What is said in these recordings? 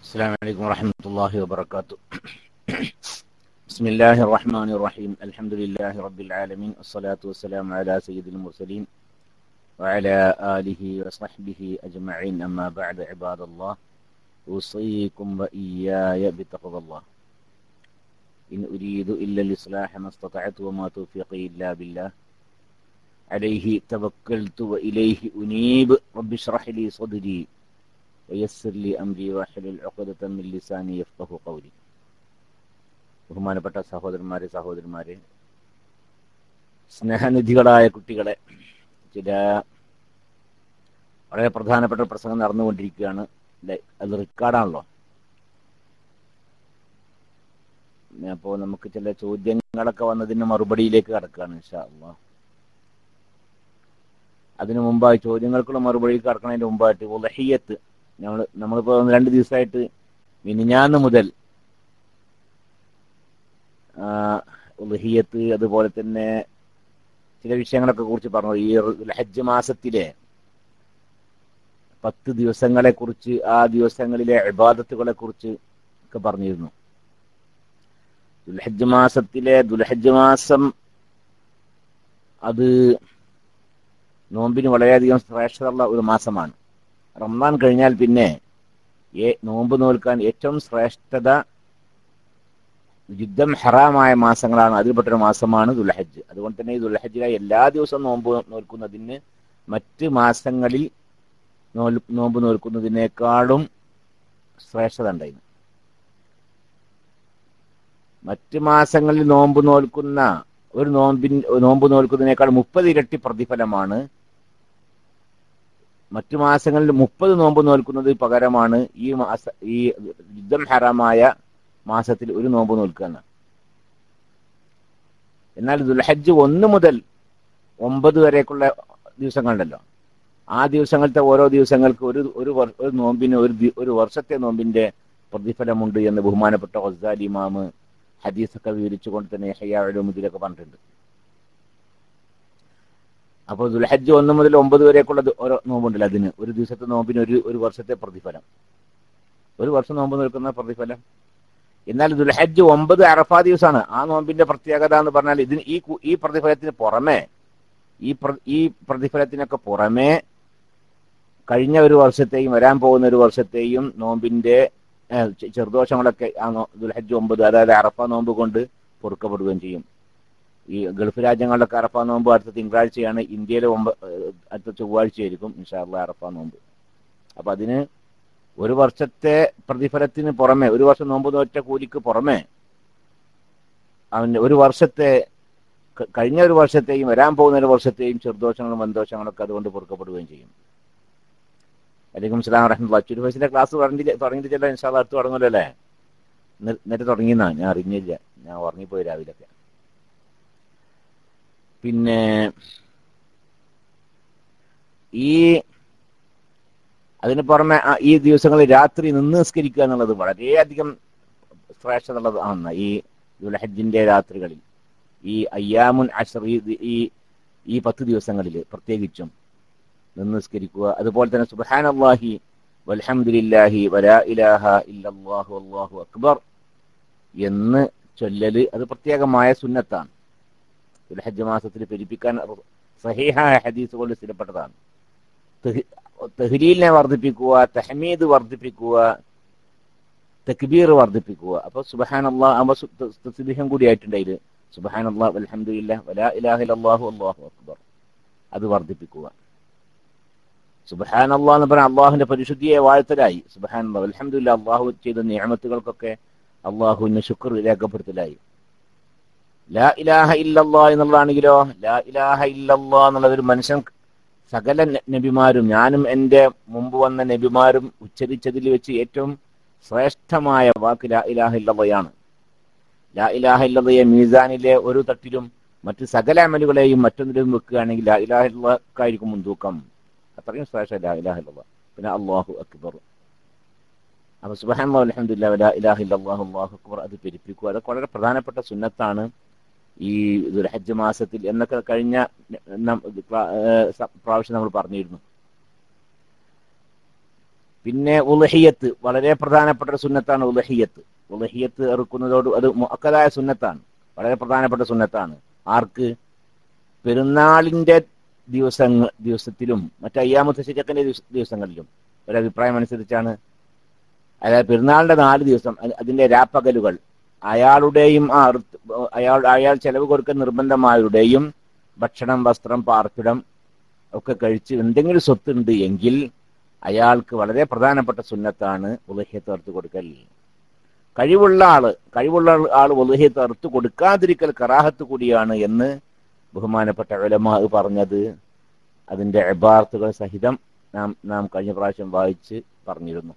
السلام عليكم ورحمة الله وبركاته بسم الله الرحمن الرحيم الحمد لله رب العالمين الصلاة والسلام على سيد المرسلين وعلى آله وصحبه أجمعين أما بعد عباد الله أوصيكم وإياي بتقوى الله إن أريد إلا الإصلاح ما استطعت وما توفيقي إلا بالله عليه توكلت وإليه أنيب رب اشرح لي صدري ويسر لي أمري واحلل عقدة من لساني يفقه قولي ബഹുമാനപ്പെട്ട സഹോദരന്മാരെ സഹോദരന്മാരെ സ്നേഹനിധികളായ കുട്ടികളെ ചില വളരെ പ്രധാനപ്പെട്ട പ്രസംഗം നടന്നുകൊണ്ടിരിക്കുകയാണ് ലെ- അത് റെക്കോർഡാണല്ലോ അപ്പോൾ നമുക്ക് ചില ചോദ്യങ്ങളൊക്കെ വന്നതിന് മറുപടിയിലേക്ക് കടക്കുകയാണ് ഇൻഷാ അള്ളാ അതിനു മുമ്പായി ചോദ്യങ്ങൾക്കുള്ള മറുപടി കടക്കുന്നതിന് മുമ്പായിട്ട് ഉലഹിയത്ത് നമ്മൾ നമ്മളിപ്പോ ഒന്ന് രണ്ട് ദിവസമായിട്ട് മിനിഞ്ഞാന്ന് മുതൽ ആ, ഉലഹിയത്ത് അതുപോലെ തന്നെ ചില വിഷയങ്ങളൊക്കെ കുറിച്ച് പറഞ്ഞു ഈ ഹജ്ജ് മാസത്തിലെ പത്ത് ദിവസങ്ങളെ കുറിച്ച് ആ ദിവസങ്ങളിലെ ഇബാദത്തുകളെ കുറിച്ച് ഒക്കെ പറഞ്ഞിരുന്നു ദുൽഹജ്ജ് മാസത്തിലെ ദുൽഹജ്ജ് മാസം അത് നോമ്പിന് വളരെയധികം ശ്രേഷ്ഠതയുള്ള ഒരു മാസമാണ് റംസാൻ കഴിഞ്ഞാൽ പിന്നെ ഏ- നോമ്പ് നോൽക്കാൻ ഏറ്റവും ശ്രേഷ്ഠത യുദ്ധം ഹറാമായ മാസങ്ങളാണ് അതിൽപ്പെട്ടൊരു മാസമാണ് ദുൽഹജ്ജ് അതുകൊണ്ട് തന്നെ ഈ ദുൽഹജ്ജിലെ എല്ലാ ദിവസവും നോമ്പ് നോൽക്കുന്നതിന് മറ്റ് മാസങ്ങളിൽ നോൽ- നോമ്പ് നോൽക്കുന്നതിനേക്കാളും ശ്രേഷ്ഠത ഉണ്ടായിരുന്നു മറ്റ് മാസങ്ങളിൽ നോമ്പ് നോൽക്കുന്ന ഒരു നോമ്പിൻ നോമ്പ് നോൽക്കുന്നതിനേക്കാൾ മുപ്പത് ഇരട്ടി പ്രതിഫലമാണ് മറ്റു മാസങ്ങളിൽ മുപ്പത് നോമ്പ് നോൽക്കുന്നത് പകരമാണ് ഈ മാസ ഈ യുദ്ധം ഹറാമായ മാസത്തിൽ ഒരു നോമ്പ് നോൽക്കുക എന്ന് എന്നാൽ ദുൽഹജ്ജ് ഒന്ന് മുതൽ ഒമ്പത് വരേക്കുള്ള ദിവസങ്ങളുണ്ടല്ലോ ആ ദിവസങ്ങളിലത്തെ ഓരോ ദിവസങ്ങൾക്ക് ഒരു ഒരു വർ- ഒരു നോമ്പിന് ഒരു ദി- ഒരു വർഷത്തെ നോമ്പിന്റെ പ്രതിഫലമുണ്ട് എന്ന് ബഹുമാനപ്പെട്ട ഗസാലി ഇമാമ് ഹദീസൊക്കെ വിവരിച്ചുകൊണ്ട് തന്നെ ഹയ്യാഴുമുദിലൊക്കെ പറഞ്ഞിട്ടുണ്ട് അപ്പോൾ ദുൽഹജ്ജ് ഒന്ന് മുതൽ ഒമ്പത് വരേക്കുള്ള ദു- ഓരോ നോമ്പുണ്ടല്ലോ അതിന് ഒരു ദിവസത്തെ നോമ്പിന് ഒരു ഒരു വർഷത്തെ പ്രതിഫലം ഒരു വർഷം നോമ്പ് നിൽക്കുന്ന പ്രതിഫലം എന്നാൽ ദുൽഹജ്ജ് ഒമ്പത് അറഫാ ദിവസമാണ് ആ നോമ്പിന്റെ പ്രത്യേകത എന്ന് പറഞ്ഞാൽ ഇതിന് ഈ കു- ഈ പ്രതിഫലത്തിന് പുറമെ ഈ പ്ര- ഈ പ്രതിഫലത്തിനൊക്കെ പുറമെ കഴിഞ്ഞ ഒരു വർഷത്തെയും വരാൻ പോകുന്ന ഒരു വർഷത്തെയും നോമ്പിന്റെ ഏഹ്, ചെ- ചെറുദോഷങ്ങളൊക്കെ ആ നോ- ദുൽഹജ്ജ് ഒമ്പത് അതായത് അറഫ നോമ്പ് കൊണ്ട് പൊറുക്കപ്പെടുകയും ചെയ്യും ഈ ഗൾഫ് രാജ്യങ്ങളിലൊക്കെ അറഫ നോമ്പ് അടുത്ത തിങ്കളാഴ്ചയാണ് ഇന്ത്യയിലെ ഒമ്പ ഏഹ്, അടുത്ത ചൊവ്വാഴ്ചയായിരിക്കും ഇൻഷാല്ല അറഫ നോമ്പ് അപ്പൊ അതിന് ഒരു വർഷത്തെ പ്രതിഫലത്തിന് പുറമെ ഒരു വർഷം നോമ്പ് നോറ്റ കൂലിക്ക് പുറമെ അവന്റെ ഒരു വർഷത്തെ ക- കഴിഞ്ഞ ഒരു വർഷത്തെയും വരാൻ പോകുന്ന ഒരു വർഷത്തെയും ചെറുദോഷങ്ങളും വൻദോഷങ്ങളൊക്കെ അതുകൊണ്ട് പൊറുക്കപ്പെടുകയും ചെയ്യും അലൈക്കും സ്ലാം വറഹമുല്ല അച്ചൂരി ഫൈസിന്റെ ക്ലാസ് പറഞ്ഞിട്ട് പറഞ്ഞിട്ട് ചില ഇൻഷാല്ല അടുത്ത് തുടങ്ങുമല്ലോ അല്ലേ ഇന്ന- നേരത്തെ തുടങ്ങിയെന്നാ ഞാൻ അറിഞ്ഞില്ല ഞാൻ ഉറങ്ങിപ്പോയി രാവിലൊക്കെ പിന്നെ ഈ അതിന് പുറമെ ആ ഈ ദിവസങ്ങളിൽ രാത്രി നിന്ന് നിസ്കരിക്കുക എന്നുള്ളത് വളരെയധികം ശ്രേഷ്ഠതയുള്ളതാണ് ഈ ദുൽഹജ്ജിന്റെ രാത്രികളിൽ ഈ അയ്യാമുൻ അഷർ ഈ ഈ ഈ പത്ത് ദിവസങ്ങളിൽ പ്രത്യേകിച്ചും നിന്ന് നിസ്കരിക്കുക അതുപോലെ തന്നെ സുബ്ഹാനല്ലാഹി വൽഹംദുലില്ലാഹി വലാ ഇലാഹ ഇല്ലല്ലാഹു അല്ലാഹു അക്ബർ എന്ന് ചൊല്ലല് അത് പ്രത്യേകമായ സുന്നത്താണ് ദുൽഹജ്ജ് മാസത്തിൽ പെരിപ്പിക്കാൻ സഹീഹായ ഹദീസുകൾ സ്ഥിരപ്പെട്ടതാണ് തെഹ്- തെഹ്ലീലിനെ വർദ്ധിപ്പിക്കുക തഹമീദ് വർദ്ധിപ്പിക്കുക തക്ബീർ വർദ്ധിപ്പിക്കുക അപ്പൊ സുബഹാൻ അള്ളാഹ് തസ്ബീഹം കൂടി ആയിട്ടുണ്ട് ഇതിൽ സുബഹാൻ അള്ളാഹ് അലഹമില്ല വലാ ഇലാഹ ഇല്ലല്ലാഹു അല്ലാഹു അക്ബർ അത് വർദ്ധിപ്പിക്കുക സുബഹാൻ അള്ളാഹ് എന്ന് പറഞ്ഞാൽ അള്ളാഹുവിന്റെ പരിശുദ്ധിയെ വാഴ്ത്തലായി സുബഹാൻ അള്ളാഹ് അലഹമില്ല അള്ളാഹു ചെയ്ത നിയമത്തുകൾക്കൊക്കെ അള്ളാഹുവിന് ശുക്ർ രേഖപ്പെടുത്തലായി ലാ ഇലാഹ ഇല്ലല്ലാ എന്നുള്ളതാണെങ്കിലോ ലാ ഇലാഹ ഇല്ലല്ലാ എന്നുള്ളത് ഒരു മനുഷ്യൻ സകല ന- നബിമാരും ഞാനും എൻ്റെ മുമ്പ് വന്ന നബിമാരും ഉച്ചരിച്ചതിൽ വെച്ച് ഏറ്റവും ശ്രേഷ്ഠമായ വാക്ക് ലാ ഇലാഹ ഇല്ലല്ലയാണ് ലാ ഇലാഹ ഇല്ലല്ലയെ മീസാനിലെ ഒരു തട്ടിലും മറ്റ് സകല അമലുകളെയും മറ്റൊന്നിലും വെക്കുകയാണെങ്കിൽ ലാ ഇലാഹ ഇല്ലക്കായിരിക്കും മുൻതൂക്കം അത്രയും ശ്രേഷ്ഠ ലാ ഇലാഹ ഇല്ലല്ലാ പിന്നെ അള്ളാഹു അക്ബർ അപ്പൊ സുബഹാൻ അലഹമില്ല ലാ ഇലാഹ ഇല്ലല്ലാഹു അള്ളാഹു അക്ബർ അത് പെരുപ്പിക്കുക അതൊക്കെ വളരെ പ്രധാനപ്പെട്ട സുന്നത്താണ് ഈ ദുൽഹജ്ജ് മാസത്തിൽ എന്നൊക്കെ കഴിഞ്ഞ നം- ക്ലാ- ഏഹ് സ- പ്രാവശ്യം നമ്മൾ പറഞ്ഞിരുന്നു പിന്നെ ഉലഹിയത്ത് വളരെ പ്രധാനപ്പെട്ട ഒരു സുന്നത്താണ് ഉലഹിയത്ത് ഉലഹിയത്ത് ഇറക്കുന്നതോട് അത് മുഅക്കദായ സുന്നത്താണ് വളരെ പ്രധാനപ്പെട്ട സുന്നത്താണ് ആർക്ക് പെരുന്നാളിന്റെ ദിവസങ്ങൾ ദിവസത്തിലും മറ്റു അയ്യാമത്തെ ശിക്കത്തിന്റെ ദിവസങ്ങളിലും ഒരഭിപ്രായം അനുസരിച്ചാണ് അതായത് പെരുന്നാളിന്റെ നാല് ദിവസം അത് അതിന്റെ രാപ്പകലുകൾ അയാളുടെയും ആ അറുത്ത് അയാൾ അയാൾ ചെലവ് കൊടുക്കുന്ന നിർബന്ധമായവരുടെയും ഭക്ഷണം വസ്ത്രം പാർപ്പിടം ഒക്കെ കഴിച്ച് എന്തെങ്കിലും സ്വത്തുണ്ട് എങ്കിൽ അയാൾക്ക് വളരെ പ്രധാനപ്പെട്ട സുന്നത്താണ് ഉലഹ്യത്ത് അറുത്ത് കൊടുക്കൽ കഴിവുള്ള ആള് കഴിവുള്ള ആൾ ഉലഹ്യത്ത് അറുത്ത് കൊടുക്കാതിരിക്കൽ കറാഹത്ത് കൂടിയാണ് എന്ന് ബഹുമാനപ്പെട്ട ഉലമാ പറഞ്ഞത് അതിന്റെ എബാർത്തുകൾ സഹിതം നാം നാം കഴിഞ്ഞ പ്രാവശ്യം വായിച്ച് പറഞ്ഞിരുന്നു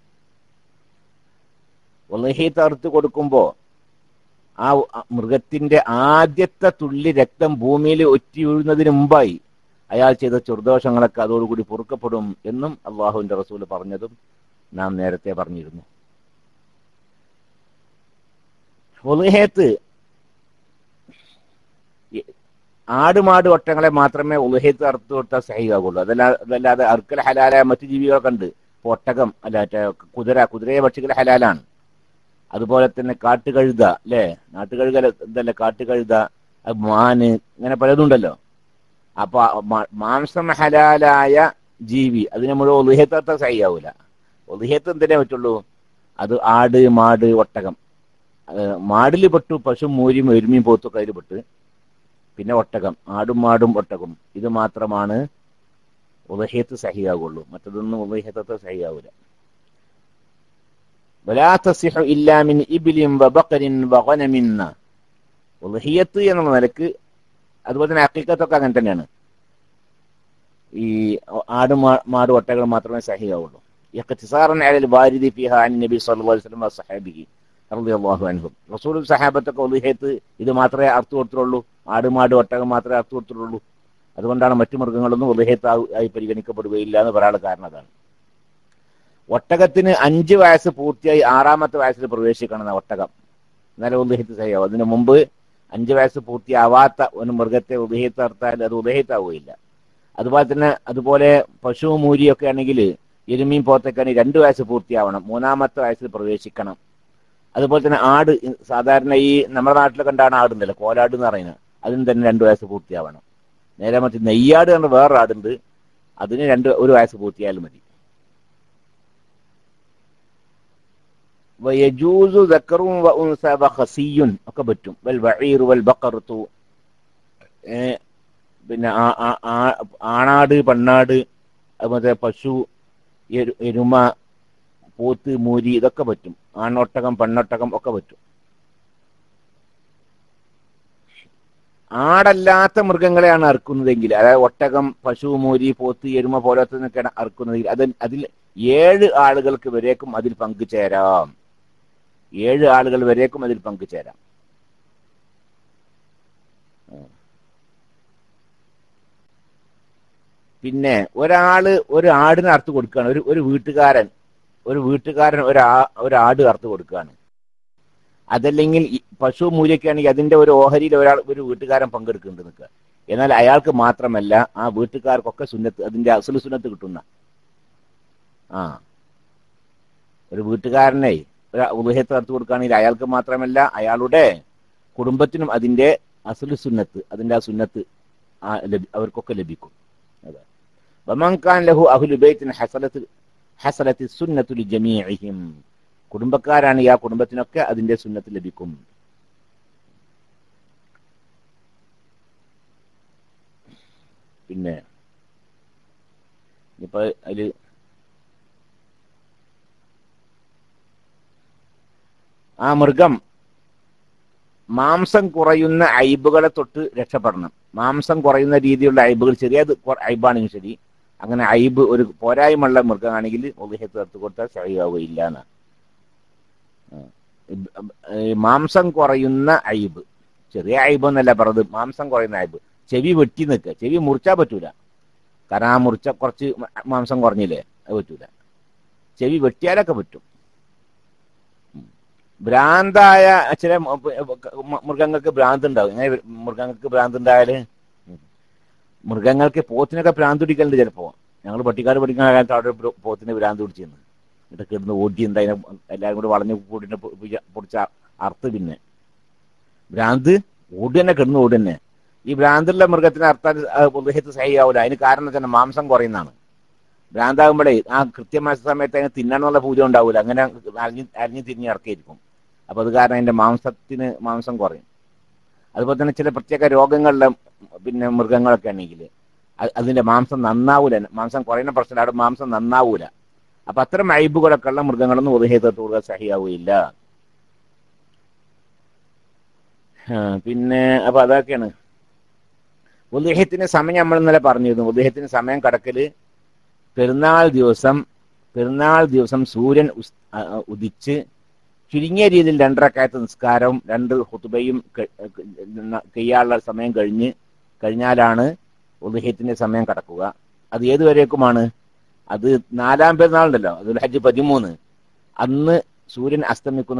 ഉലഹീത്ത് അറുത്ത് കൊടുക്കുമ്പോ ആ മൃഗത്തിന്റെ ആദ്യത്തെ തുള്ളി രക്തം ഭൂമിയിൽ ഒറ്റി വീഴുന്നതിന് മുമ്പായി അയാൾ ചെയ്ത ചെറുദോഷങ്ങളൊക്കെ അതോടുകൂടി പൊറുക്കപ്പെടും എന്നും അള്ളാഹുവിന്റെ റസൂല് പറഞ്ഞതും നാം നേരത്തെ പറഞ്ഞിരുന്നു ഉലഹേത്ത് ആടുമാട് ഒട്ടങ്ങളെ മാത്രമേ ഉലഹേത്ത് അറുത്ത് കൊടുത്താൽ സഹിയാകുള്ളൂ അതല്ലാതെ അതല്ലാതെ അറുക്കൽ ഹലാലായ മറ്റു ജീവികളൊക്കെ ഉണ്ട് ഒട്ടകം അല്ല കുതിര കുതിരയെ ഭക്ഷിക്കൽ ഹലാലാണ് അതുപോലെ തന്നെ കാട്ടുകഴുത അല്ലേ നാട്ടുകഴുക എന്തല്ല കാട്ടുകഴുത മാന് ഇങ്ങനെ പലതുണ്ടല്ലോ അപ്പൊ മാംസം ഹലാലായ ജീവി അതിന് മുഴുവൻ ഒലുഹ്യത്തത്ര സഹിയാവൂല ഒലുഹ്യത്ത് എന്തിനേ പറ്റുള്ളൂ അത് ആട് മാട് ഒട്ടകം മാടിൽ പെട്ടു പശു മൂരിയും എരുമിയും പോത്തൊക്കെ അതിൽ പെട്ട് പിന്നെ ഒട്ടകം ആടും മാടും ഒട്ടകം ഇത് മാത്രമാണ് ഉദഹ്യത്ത് സഹിയാകുള്ളൂ മറ്റതൊന്നും ഉദഹ്യത്തത്ര സഹിയാവൂല ولا تصح إلا من إبل وبقر وغنم ഉദഹിയത്ത് എന്നുള്ള നിലക്ക് അതുപോലെ തന്നെ അക്കീക്കത്തൊക്കെ അങ്ങനെ തന്നെയാണ് ഈ ആട് മാട് ഒട്ടകൾ മാത്രമേ സഹിയാവുള്ളൂ ഇഖ്തിസാറൻ അലൽ വാരിദി ഫിഹ അൻ നബി സല്ലല്ലാഹു അലൈഹി വസല്ലം വസഹാബിഹി റളിയല്ലാഹു അൻഹും റസൂലും സഹാബത്തൊക്കെ ഉദഹിയത്ത് ഇത് മാത്രമേ അർത്ഥ കൊടുത്തുള്ളൂ ആട് മാട് ഒട്ടകം മാത്രമേ അർത്ഥ കൊടുത്തുള്ളൂ അതുകൊണ്ടാണ് മറ്റു മൃഗങ്ങളൊന്നും ഉദഹിയത്ത് ആയി പരിഗണിക്കപ്പെടുകയില്ല എന്ന് പറയാനുള്ള കാരണം അതാണ് ഒട്ടകത്തിന് അഞ്ച് വയസ്സ് പൂർത്തിയായി ആറാമത്തെ വയസ്സിൽ പ്രവേശിക്കണം ഒട്ടകം എന്നാലും ഉദഹിത്ത് സഹിയാവും അതിനു മുമ്പ് അഞ്ച് വയസ്സ് പൂർത്തിയാവാത്ത ഒരു മൃഗത്തെ ഉദഹിത്ത് നടത്താൽ അത് ഉദഹിത്താവുകയില്ല അതുപോലെ തന്നെ അതുപോലെ പശു മൂരിയൊക്കെ ആണെങ്കിൽ എരുമീൻ പോത്തൊക്കെ ആണെങ്കിൽ രണ്ട് വയസ്സ് പൂർത്തിയാവണം മൂന്നാമത്തെ വയസ്സിൽ പ്രവേശിക്കണം അതുപോലെ തന്നെ ആട് സാധാരണ ഈ നമ്മുടെ നാട്ടിലൊക്കെ ഉണ്ടാണ് ആടുണ്ടല്ലോ കോലാട് എന്ന് പറയുന്നത് അതിന് തന്നെ രണ്ട് വയസ്സ് പൂർത്തിയാവണം നേരെ മറിച്ച് നെയ്യാട് എന്ന വേറൊരു ആടുണ്ട് അതിന് രണ്ട് ഒരു വയസ്സ് പൂർത്തിയായാലും മതി വയജൂസു ദക്കറും വഉൻസ വഖസിയുൻ ഒക്കെ പറ്റും വൽ വഈർ വൽ ബഖറത്തു പിന്നെ ആണാട് പെണ്ണാട് അതുപോലെ പശു എരുമ പോത്ത് മൂരി ഇതൊക്കെ പറ്റും ആണൊട്ടകം പെണ്ണൊട്ടകം ഒക്കെ പറ്റും ആടല്ലാത്ത മൃഗങ്ങളെയാണ് അറുക്കുന്നതെങ്കിൽ അതായത് ഒട്ടകം പശു മൂരി പോത്ത് എരുമ പോലത്തൊക്കെയാണ് അറുക്കുന്നതെങ്കിൽ അത് അതിൽ ഏഴ് ആളുകൾക്ക് വരേക്കും അതിൽ പങ്കുചേരാം ഏഴ് ആളുകൾ വരേക്കും അതിൽ പങ്കുചേരാം പിന്നെ ഒരാള് ഒരു ആടിന് അറുത്ത് കൊടുക്കുകയാണ് ഒരു ഒരു വീട്ടുകാരൻ ഒരു വീട്ടുകാരൻ ഒരു ഒരു ആട് അറുത്ത് കൊടുക്കുകയാണ് അതല്ലെങ്കിൽ പശു മൂല്യൊക്കെ ആണെങ്കിൽ അതിന്റെ ഒരു ഓഹരിയിൽ ഒരാൾ ഒരു വീട്ടുകാരൻ പങ്കെടുക്കുന്നുണ്ട് നിൽക്കുക എന്നാൽ അയാൾക്ക് മാത്രമല്ല ആ വീട്ടുകാർക്കൊക്കെ സുന്നത്ത് അതിന്റെ അസുല സുന്നത്ത് കിട്ടുന്ന ആ ഒരു വീട്ടുകാരനെ ഉദയത്ത് നടത്തി കൊടുക്കുകയാണെങ്കിൽ അയാൾക്ക് മാത്രമല്ല അയാളുടെ കുടുംബത്തിനും അതിന്റെ അസുൽ സുന്നത്ത് അതിന്റെ ആ സുന്നത്ത് അവർക്കൊക്കെ ലഭിക്കും അതെ വമൻഖാൻ ലഹു അഹുലുബൈത്തിന് ഹസലത്ത് ഹസലത്ത് സുന്നത്തുൽ ജമീഅഹിം കുടുംബക്കാരാണ് ആ കുടുംബത്തിനൊക്കെ അതിന്റെ സുന്നത്ത് ലഭിക്കും പിന്നെ ഇപ്പൊ അതില് ആ മൃഗം മാംസം കുറയുന്ന ഐബുകളെ തൊട്ട് രക്ഷപ്പെടണം മാംസം കുറയുന്ന രീതിയിലുള്ള ഐബുകൾ ചെറിയത് ഐബാണെങ്കിൽ ശരി അങ്ങനെ ഐബ് ഒരു പോരായ്മയുള്ള മൃഗമാണെങ്കിൽ ഒതുഹത്ത് ചേർത്ത് കൊടുത്താൽ ശരിയാവുകയില്ല എന്നാണ് മാംസം കുറയുന്ന ഐബ് ചെറിയ ഐബ് എന്നല്ല പറഞ്ഞത് മാംസം കുറയുന്ന ഐബ് ചെവി വെട്ടി നിൽക്കുക ചെവി മുറിച്ചാൽ പറ്റൂല കാരണം ആ മുറിച്ച കുറച്ച് മാംസം കുറഞ്ഞില്ലേ അത് പറ്റൂല ചെവി വെട്ടിയാലൊക്കെ പറ്റും ഭ്രാന്തായ ചില മൃഗങ്ങൾക്ക് ഭ്രാന്ത് ഉണ്ടാവും എങ്ങനെ മൃഗങ്ങൾക്ക് ഭ്രാന്ത് ഉണ്ടായാല് മൃഗങ്ങൾക്ക് പോത്തിനൊക്കെ ഭ്രാന്ത് പിടിക്കലുണ്ട് ചിലപ്പോ ഞങ്ങൾ പട്ടിക്കാട് പഠിക്കുന്ന കാലത്ത് അവിടെ ഒരു പോത്തിന് ഭ്രാന്ത് പിടിച്ചിരുന്നു എന്നിട്ട് കിടന്ന് ഓടി എന്താ അതിനെ എല്ലാവരും കൂടി വളഞ്ഞു കൂടിനെ പൊടിച്ച അർത്ഥ പിന്നെ ഭ്രാന്ത് ഓടി തന്നെ കിടന്ന് ഓടി തന്നെ ഈ ഭ്രാന്തുള്ള മൃഗത്തിന് അർത്ഥം ഉദ്ദേഹത്ത് സഹിയാവില്ല അതിന് കാരണം തന്നെ മാംസം കുറയുന്നതാണ് ഭ്രാന്താകുമ്പോഴേ ആ കൃത്യമായ സമയത്ത് അതിന് തിന്നണമെന്നുള്ള പൂജ ഉണ്ടാവില്ല അങ്ങനെ അരിഞ്ഞ് അരിഞ്ഞ് തിരിഞ്ഞ് ഇറക്കിയിരിക്കും അപ്പൊ അത് കാരണം അതിന്റെ മാംസത്തിന് മാംസം കുറയും അതുപോലെ തന്നെ ചില പ്രത്യേക രോഗങ്ങളിലെ പിന്നെ മൃഗങ്ങളൊക്കെ ആണെങ്കിൽ അതിന്റെ മാംസം നന്നാവൂല മാംസം കുറയുന്ന പ്രശ്നം അവിടെ മാംസം നന്നാവൂല അപ്പൊ അത്തരം അയബുകളൊക്കെ ഉള്ള മൃഗങ്ങളൊന്നും ഉദയത്തോടുക സഹിയാവുകയില്ല പിന്നെ അപ്പൊ അതൊക്കെയാണ് ഉദയത്തിന് സമയം നമ്മൾ ഇന്നലെ പറഞ്ഞിരുന്നു ഉദയത്തിന് സമയം കടക്കല് പെരുന്നാൾ ദിവസം പെരുന്നാൾ ദിവസം സൂര്യൻ ഉദിച്ച് ചുരുങ്ങിയ രീതിയിൽ രണ്ടരക്കായത്ത് നിസ്കാരവും രണ്ട് ഹുത്തുബയും കയ്യാനുള്ള സമയം കഴിഞ്ഞ് കഴിഞ്ഞാലാണ് ഉദയത്തിന്റെ സമയം കടക്കുക അത് ഏതുവരേക്കുമാണ് അത് നാലാം പെരുന്നാളുണ്ടല്ലോ അത് ഹജ്ജ് പതിമൂന്ന് അന്ന് സൂര്യൻ അസ്തമിക്കുന്നത്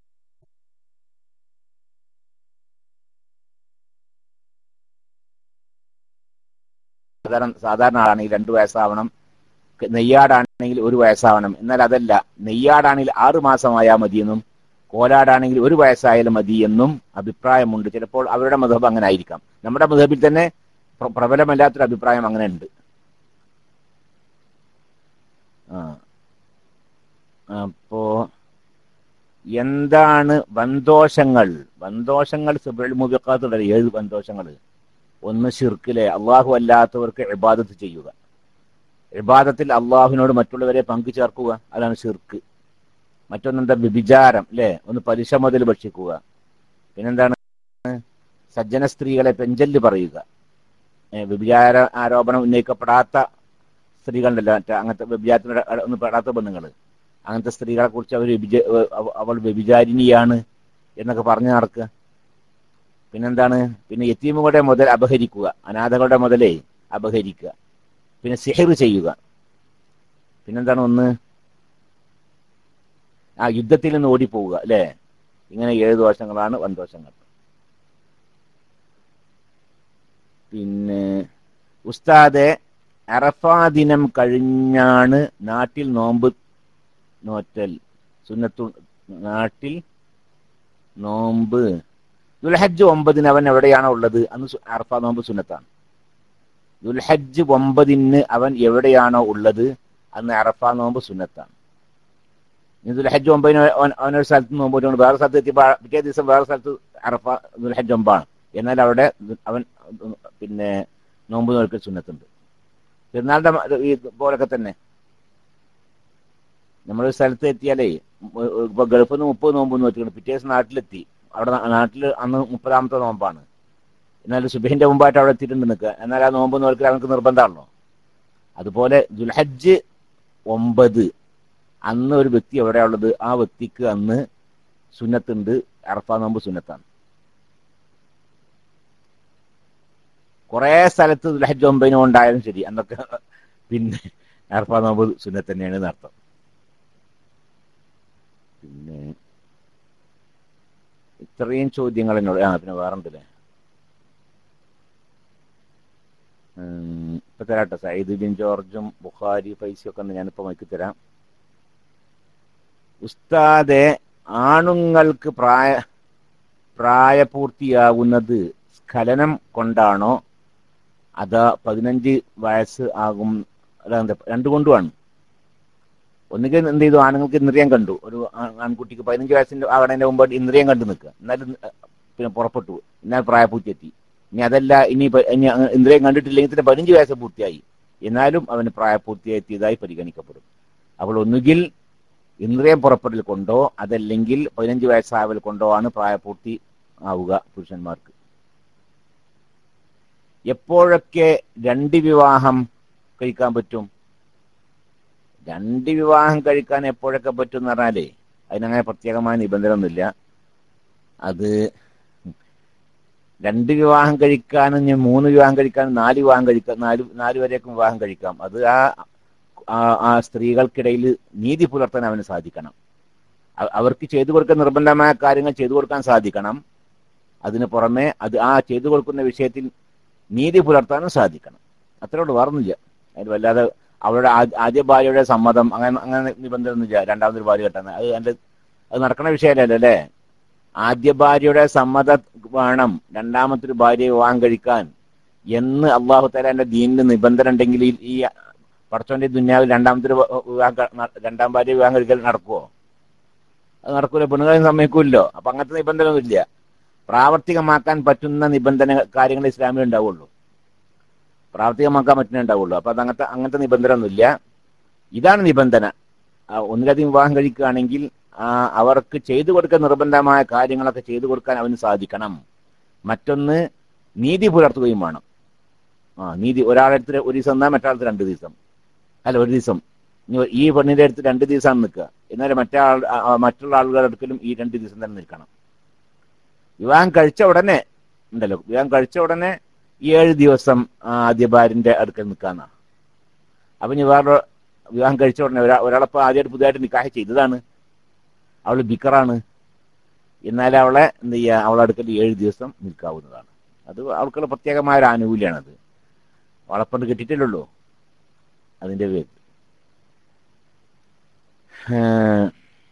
സാധാരണ സാധാരണ ആളാണെങ്കിൽ രണ്ടു വയസ്സാവണം നെയ്യാടാണെങ്കിൽ ഒരു വയസ്സാവണം എന്നാൽ അതല്ല നെയ്യാടാണെങ്കിൽ ആറു മാസമായാൽ മതിയെന്നും കോലാടാണെങ്കിൽ ഒരു വയസ്സായാലും മതി എന്നും അഭിപ്രായമുണ്ട് ചിലപ്പോൾ അവരുടെ മധബ് അങ്ങനെ ആയിരിക്കാം നമ്മുടെ മധബിൽ തന്നെ പ്രബലമല്ലാത്തൊരു അഭിപ്രായം അങ്ങനെ ഉണ്ട് അപ്പോ എന്താണ് വന്തോഷങ്ങൾ വന്തോഷങ്ങൾ മുബിക്കാത്തുള്ളത് ഏഴ് വന്തോഷങ്ങൾ ഒന്ന് ഷിർക്കിലെ അള്ളാഹു അല്ലാത്തവർക്ക് ഇബാദത്ത് ചെയ്യുക ഇബാദത്തിൽ അള്ളാഹുവിനോട് മറ്റുള്ളവരെ പങ്കു ചേർക്കുക അതാണ് ഷിർക്ക് മറ്റൊന്നെന്താ വ്യഭിചാരം അല്ലെ ഒന്ന് പലിശ മുതൽ ഭക്ഷിക്കുക പിന്നെന്താണ് സജ്ജന സ്ത്രീകളെ പെഞ്ചല് പറയുക വ്യഭിചാര ആരോപണം ഉന്നയിക്കപ്പെടാത്ത സ്ത്രീകളുണ്ടല്ലോ മറ്റേ അങ്ങനത്തെ വ്യഭിചാരത്തിന് ഒന്നും പെടാത്ത പെണ്ണുങ്ങൾ അങ്ങനത്തെ സ്ത്രീകളെ കുറിച്ച് അവർ അവൾ വ്യഭിചാരിണിയാണ് എന്നൊക്കെ പറഞ്ഞു നടക്കുക പിന്നെന്താണ് പിന്നെ യത്തീമുകളുടെ മുതൽ അപഹരിക്കുക അനാഥകളുടെ മുതലേ അപഹരിക്കുക പിന്നെ സിഹർ ചെയ്യുക പിന്നെന്താണ് ഒന്ന് ആ യുദ്ധത്തിൽ നിന്ന് ഓടിപ്പോവുക അല്ലേ ഇങ്ങനെ ഏഴ് ദോഷങ്ങളാണ് വൻദോഷങ്ങൾ പിന്നെ ഉസ്താദെ അറഫാ ദിനം കഴിഞ്ഞാണ് നാട്ടിൽ നോമ്പ് നോറ്റൽ സുന്നത്തു നാട്ടിൽ നോമ്പ് ദുൽഹജ്ജ് ഒമ്പതിന് അവൻ എവിടെയാണോ ഉള്ളത് അന്ന് അറഫ നോമ്പ് സുന്നത്താണ് ദുൽഹജ്ജ് ഒമ്പതിന് അവൻ എവിടെയാണോ ഉള്ളത് അന്ന് അറഫ നോമ്പ് സുന്നത്താണ് ഇനി ദുൽഹജ്ജ് ഒമ്പതിന് അവനൊരു സ്ഥലത്ത് നോമ്പ് കൊണ്ട് വേറെ സ്ഥലത്ത് എത്തിയപ്പോൾ പിറ്റേ ദിവസം വേറെ സ്ഥലത്ത് അറഫ ദുൽഹജ്ജ് ഒമ്പാണ് എന്നാൽ അവിടെ അവൻ പിന്നെ നോമ്പ് നോക്കൽ സുന്നത്തുണ്ട് പെരുന്നാളിന്റെ ഈ പോലൊക്കെ തന്നെ നമ്മളൊരു സ്ഥലത്ത് എത്തിയാലേ ഇപ്പൊ ഗൾഫിൽ നിന്ന് മുപ്പത് നോമ്പ് നോക്കിയിട്ടുണ്ട് പിറ്റേ ദിവസം നാട്ടിലെത്തി അവിടെ നാട്ടിൽ അന്ന് മുപ്പതാമത്തെ നോമ്പാണ് എന്നാൽ സുബഹിന്റെ മുമ്പായിട്ട് അവിടെ എത്തിയിട്ടുണ്ട് നിൽക്കുക എന്നാൽ ആ നോമ്പ് നോക്കൽ അവർക്ക് നിർബന്ധമാണല്ലോ അതുപോലെ ദുൽഹജ്ജ് ഒമ്പത് അന്ന് ഒരു വ്യക്തി എവിടെയുള്ളത് ആ വ്യക്തിക്ക് അന്ന് സുന്നത്തുണ്ട് അറഫ നോമ്പ് സുന്നത്താണ് കുറെ സ്ഥലത്ത് ദുൽഹജ്ജ് ഒമ്പതിനും ഉണ്ടായാലും ശരി അന്നൊക്കെ പിന്നെ അറഫ നോമ്പ് സുന്നത്ത് തന്നെയാണ് അർത്ഥം പിന്നെ ഇത്രയും ചോദ്യങ്ങൾ എന്നോട് ആ പിന്നെ വേറെണ്ടല്ലേ ഇപ്പൊ തരാട്ടെ സയ്യിദ് ബിൻ ജോർജും ബുഖാരി ഫൈസിയും ഒക്കെ ഞാനിപ്പോ മൈക്ക് തരാം ഉസ്താദെ ആണുങ്ങൾക്ക് പ്രായ പ്രായപൂർത്തിയാകുന്നത് സ്ഖലനം കൊണ്ടാണോ അതാ പതിനഞ്ച് വയസ്സ് ആകും അതെന്താ രണ്ടുകൊണ്ടുമാണ് ഒന്നുകിൽ എന്ത് ചെയ്തു ആണുങ്ങൾക്ക് ഇന്ദ്രിയം കണ്ടു ഒരു ആൺകുട്ടിക്ക് പതിനഞ്ച് വയസ്സിന്റെ ആകണതിന്റെ മുമ്പ് ഇന്ദ്രിയം കണ്ടു നിൽക്കുക എന്നാലും പിന്നെ പുറപ്പെട്ടു എന്നാൽ പ്രായപൂർത്തി എത്തി ഇനി അതല്ല ഇനി ഇനി ഇന്ദ്രിയം കണ്ടിട്ടില്ലെങ്കിൽ തന്നെ പതിനഞ്ച് വയസ്സ് പൂർത്തിയായി എന്നാലും അവന് പ്രായപൂർത്തിയെത്തിയതായി പരിഗണിക്കപ്പെടും അപ്പോൾ ഒന്നുകിൽ ഇന്ദ്രിയം പുറപ്പെടൽ കൊണ്ടോ അതല്ലെങ്കിൽ പതിനഞ്ച് വയസ്സാവൽ കൊണ്ടോ ആണ് പ്രായപൂർത്തി ആവുക പുരുഷന്മാർക്ക് എപ്പോഴൊക്കെ രണ്ട് വിവാഹം കഴിക്കാൻ പറ്റും രണ്ട് വിവാഹം കഴിക്കാൻ എപ്പോഴൊക്കെ പറ്റും എന്ന് പറഞ്ഞാലേ അതിനങ്ങനെ പ്രത്യേകമായ നിബന്ധന ഒന്നുമില്ല അത് രണ്ട് വിവാഹം കഴിക്കാനും ഞാൻ മൂന്ന് വിവാഹം കഴിക്കാനും നാല് വിവാഹം കഴിക്കാം നാല് നാല് വരേക്കും വിവാഹം കഴിക്കാം അത് ആ ആ സ്ത്രീകൾക്കിടയിൽ നീതി പുലർത്താൻ അവന് സാധിക്കണം അവർക്ക് ചെയ്തു കൊടുക്കാൻ നിർബന്ധമായ കാര്യങ്ങൾ ചെയ്തു കൊടുക്കാൻ സാധിക്കണം അതിന് പുറമെ അത് ആ ചെയ്തു കൊടുക്കുന്ന വിഷയത്തിൽ നീതി പുലർത്താനും സാധിക്കണം അത്രയോട് വേറൊന്നുമില്ല അതിൽ വല്ലാതെ അവരുടെ ആ- ആദ്യ ഭാര്യയുടെ സമ്മതം അങ്ങനെ അങ്ങനെ നിബന്ധന ഒന്നും ഇല്ല രണ്ടാമതൊരു ഭാര്യ കെട്ടാൻ അത് അതിന്റെ അത് നടക്കുന്ന വിഷയമല്ലല്ലോ അല്ലേ ആദ്യ ഭാര്യയുടെ സമ്മതം വേണം രണ്ടാമത്തെ ഭാര്യയെ വിവാഹം കഴിക്കാൻ എന്ന് അള്ളാഹു താലാന്റെ ദീനിന് നിബന്ധന ഉണ്ടെങ്കിൽ ഈ- ഈ പടച്ചോന്റെ ദുന്യാവിൽ രണ്ടാമത്തെ ഒരു വിവാഹം ക- ന- രണ്ടാം ഭാര്യ വിവാഹം കഴിക്കൽ നടക്കുവോ അത് നടക്കൂല പെണ്ണുകാരും സമ്മതിക്കൂല്ലോ അപ്പൊ അങ്ങനത്തെ നിബന്ധന ഒന്നും ഇല്ല പ്രാവർത്തികമാക്കാൻ പറ്റുന്ന നിബന്ധന കാര്യങ്ങൾ ഇസ്ലാമിൽ ഉണ്ടാവുള്ളൂ പ്രാവർത്തികമാക്കാൻ പറ്റുന്നേ ഉണ്ടാവുള്ളൂ അപ്പൊ അത് അങ്ങനത്തെ അങ്ങനത്തെ നിബന്ധന ഒന്നുമില്ല ഇതാണ് നിബന്ധന ആ, ഒന്നിലധികം വിവാഹം കഴിക്കുകയാണെങ്കിൽ ആ, അവർക്ക് ചെയ്തു കൊടുക്കാൻ നിർബന്ധമായ കാര്യങ്ങളൊക്കെ ചെയ്തു കൊടുക്കാൻ അവന് സാധിക്കണം മറ്റൊന്ന് നീതി പുലർത്തുകയും വേണം ആ നീതി ഒരാളെടുത്ത് ഒരു ദിവസം എന്നാൽ മറ്റൊരാളത്ത് രണ്ട് ദിവസം അല്ല ഒരു ദിവസം ഇനി ഈ പെണ്ണിന്റെ അടുത്ത് രണ്ട് ദിവസമാണ് നിൽക്കുക എന്നാലും മറ്റേ ആൾ ആ, ആ, മറ്റുള്ള ആളുകളുടെ അടുക്കലും ഈ രണ്ട് ദിവസം തന്നെ നിൽക്കണം വിവാഹം കഴിച്ച ഉടനെ ഉണ്ടല്ലോ വിവാഹം കഴിച്ച ഉടനെ ഈ ഏഴ് ദിവസം ആ, ആദ്യ ഭാര്യന്റെ അടുക്കൽ നിൽക്കാന്നാ അപ്പൊ ഇനി വേറെ വിവാഹം കഴിച്ച ഉടനെ ഒരാ ഒരാളപ്പോ ആദ്യമായിട്ട് പുതിയതായിട്ട് നിക്കാഹ് ചെയ്തതാണ് അവള് ബിക്കറാണ് എന്നാൽ അവളെ എന്ത് ചെയ്യുക അവളെ അടുക്കൽ ഏഴ് ദിവസം നിൽക്കാവുന്നതാണ് അത് അവൾക്കുള്ള പ്രത്യേകമായ ഒരു ആനുകൂല്യമാണത് വളപ്പണ്ട് കിട്ടിയിട്ടില്ലല്ലോ അതിന്റെ പേര് ഏഹ്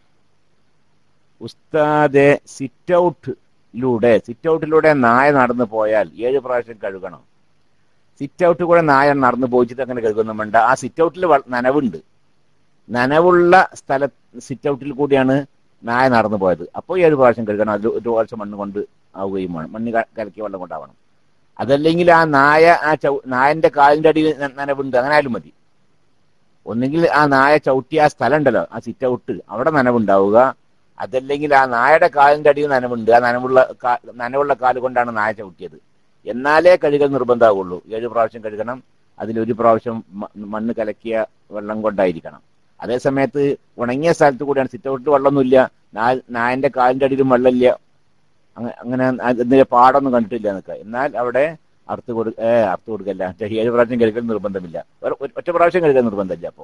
ഉസ്താദെ സിറ്റ് ഔട്ടിലൂടെ സിറ്റ് ഔട്ടിലൂടെ നായ നടന്നു പോയാൽ ഏഴ് പ്രാവശ്യം കഴുകണം സിറ്റ് ഔട്ട് കൂടെ നായ നടന്നു പോയിച്ചിട്ട് അങ്ങനെ കഴുകുന്നു വേണ്ട ആ സിറ്റ് ഔട്ടിൽ നനവുണ്ട് നനവുള്ള സ്ഥല സിറ്റ് ഔട്ടിൽ കൂടിയാണ് നായ നടന്നു പോയത് അപ്പോൾ ഏഴ് പ്രാവശ്യം കഴുകണം അതിൽ ഒരു പ്രാവശ്യം മണ്ണ് കൊണ്ട് ആവുകയും വേണം മണ്ണ് ക- കലക്കിയ വെള്ളം കൊണ്ടാവണം അതല്ലെങ്കിൽ ആ നായ ആ ചൗ നായന്റെ കാലിന്റെ അടിയിൽ ന- നനവുണ്ട് അങ്ങനെ ആയാലും മതി ഒന്നെങ്കിൽ ആ നായ ചവിട്ടിയ ആ സ്ഥലം ഉണ്ടല്ലോ ആ സിറ്റ് ഔട്ട് അവിടെ നനവുണ്ടാവുക അതല്ലെങ്കിൽ ആ നായയുടെ കാലിന്റെ അടിയിൽ നനവുണ്ട് ആ നനവുള്ള കാ- നനവുള്ള കാല് കൊണ്ടാണ് നായ ചവിട്ടിയത് എന്നാലേ കഴുകൽ നിർബന്ധമാകുള്ളൂ ഏഴ് പ്രാവശ്യം കഴുകണം അതിലൊരു പ്രാവശ്യം മ- മണ്ണ് കലക്കിയ വെള്ളം കൊണ്ടായിരിക്കണം അതേ സമയത്ത് ഉണങ്ങിയ സ്ഥലത്ത് കൂടിയാണ് സിറ്റ് ഔട്ടിൽ വെള്ളമൊന്നുമില്ല നാ- നായന്റെ കാലിന്റെ അടിയിലും വെള്ളമില്ല അങ്ങ- അങ്ങനെ അതിന്റെ പാടൊന്നും കണ്ടിട്ടില്ല എന്നൊക്കെ എന്നാൽ അവിടെ അറുത്ത് കൊടു ഏ അറുത്ത് കൊടുക്കല്ല മറ്റേ ഏഴ് പ്രാവശ്യം കഴുകൽ നിർബന്ധമില്ല ഒരു- ഒരു- ഒറ്റ പ്രാവശ്യം കഴുകൽ നിർബന്ധമില്ല അപ്പോ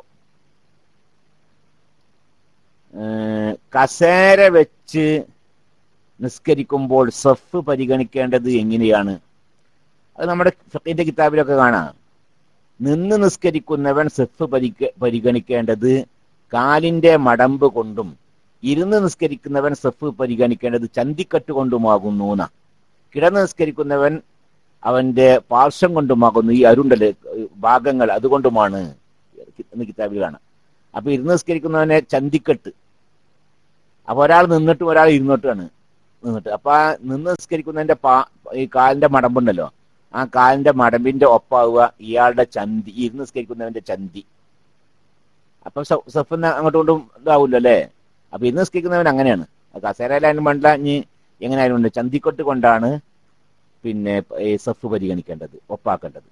ഏഹ് കസേര വെച്ച് നിസ്കരിക്കുമ്പോൾ സഫ് പരിഗണിക്കേണ്ടത് എങ്ങനെയാണ് അത് നമ്മുടെ ഫിഖിന്റെ കിതാബിലൊക്കെ കാണാം നിന്ന് നിസ്കരിക്കുന്നവൻ സെഫ് പരിഗ പരിഗണിക്കേണ്ടത് കാലിന്റെ മടമ്പ് കൊണ്ടും ഇരുന്ന് നിസ്കരിക്കുന്നവൻ സെഫ് പരിഗണിക്കേണ്ടത് ചന്തിക്കട്ട് കൊണ്ടുമാകുന്നു എന്നാ കിടന്ന് നിസ്കരിക്കുന്നവൻ അവന്റെ പാർശ്വം കൊണ്ടുമാകുന്നു ഈ അരുണ്ടല് ഭാഗങ്ങൾ അതുകൊണ്ടുമാണ് എന്ന് കിതാബിൽ കാണാം അപ്പൊ ഇരുന്ന് നിസ്കരിക്കുന്നവനെ ചന്തിക്കെട്ട് അപ്പൊ ഒരാൾ നിന്നിട്ടും ഒരാൾ ഇരുന്നിട്ടുമാണ് നിന്നിട്ട് അപ്പൊ ആ നിന്ന് നിസ്കരിക്കുന്നതിന്റെ പാ ഈ കാലിന്റെ മടമ്പുണ്ടല്ലോ ആ കാലിന്റെ മടമ്പിന്റെ ഒപ്പാവുക ഇയാളുടെ ചന്തി ഈ ഇരുന്ന് നിസ്കരിക്കുന്നവന്റെ ചന്തി അപ്പൊ സഫ് അങ്ങോട്ടും കൊണ്ടും ഇതാവൂല്ലോ അല്ലേ അപ്പൊ ഇരുന്ന് നിസ്കരിക്കുന്നവൻ അങ്ങനെയാണ് കസേരയിലായാലും വേണ്ട ഇനി എങ്ങനെയായാലും ഉണ്ട് ചന്തിക്കൊട്ട് കൊണ്ടാണ് പിന്നെ ഈ സഫ് പരിഗണിക്കേണ്ടത് ഒപ്പാക്കേണ്ടത്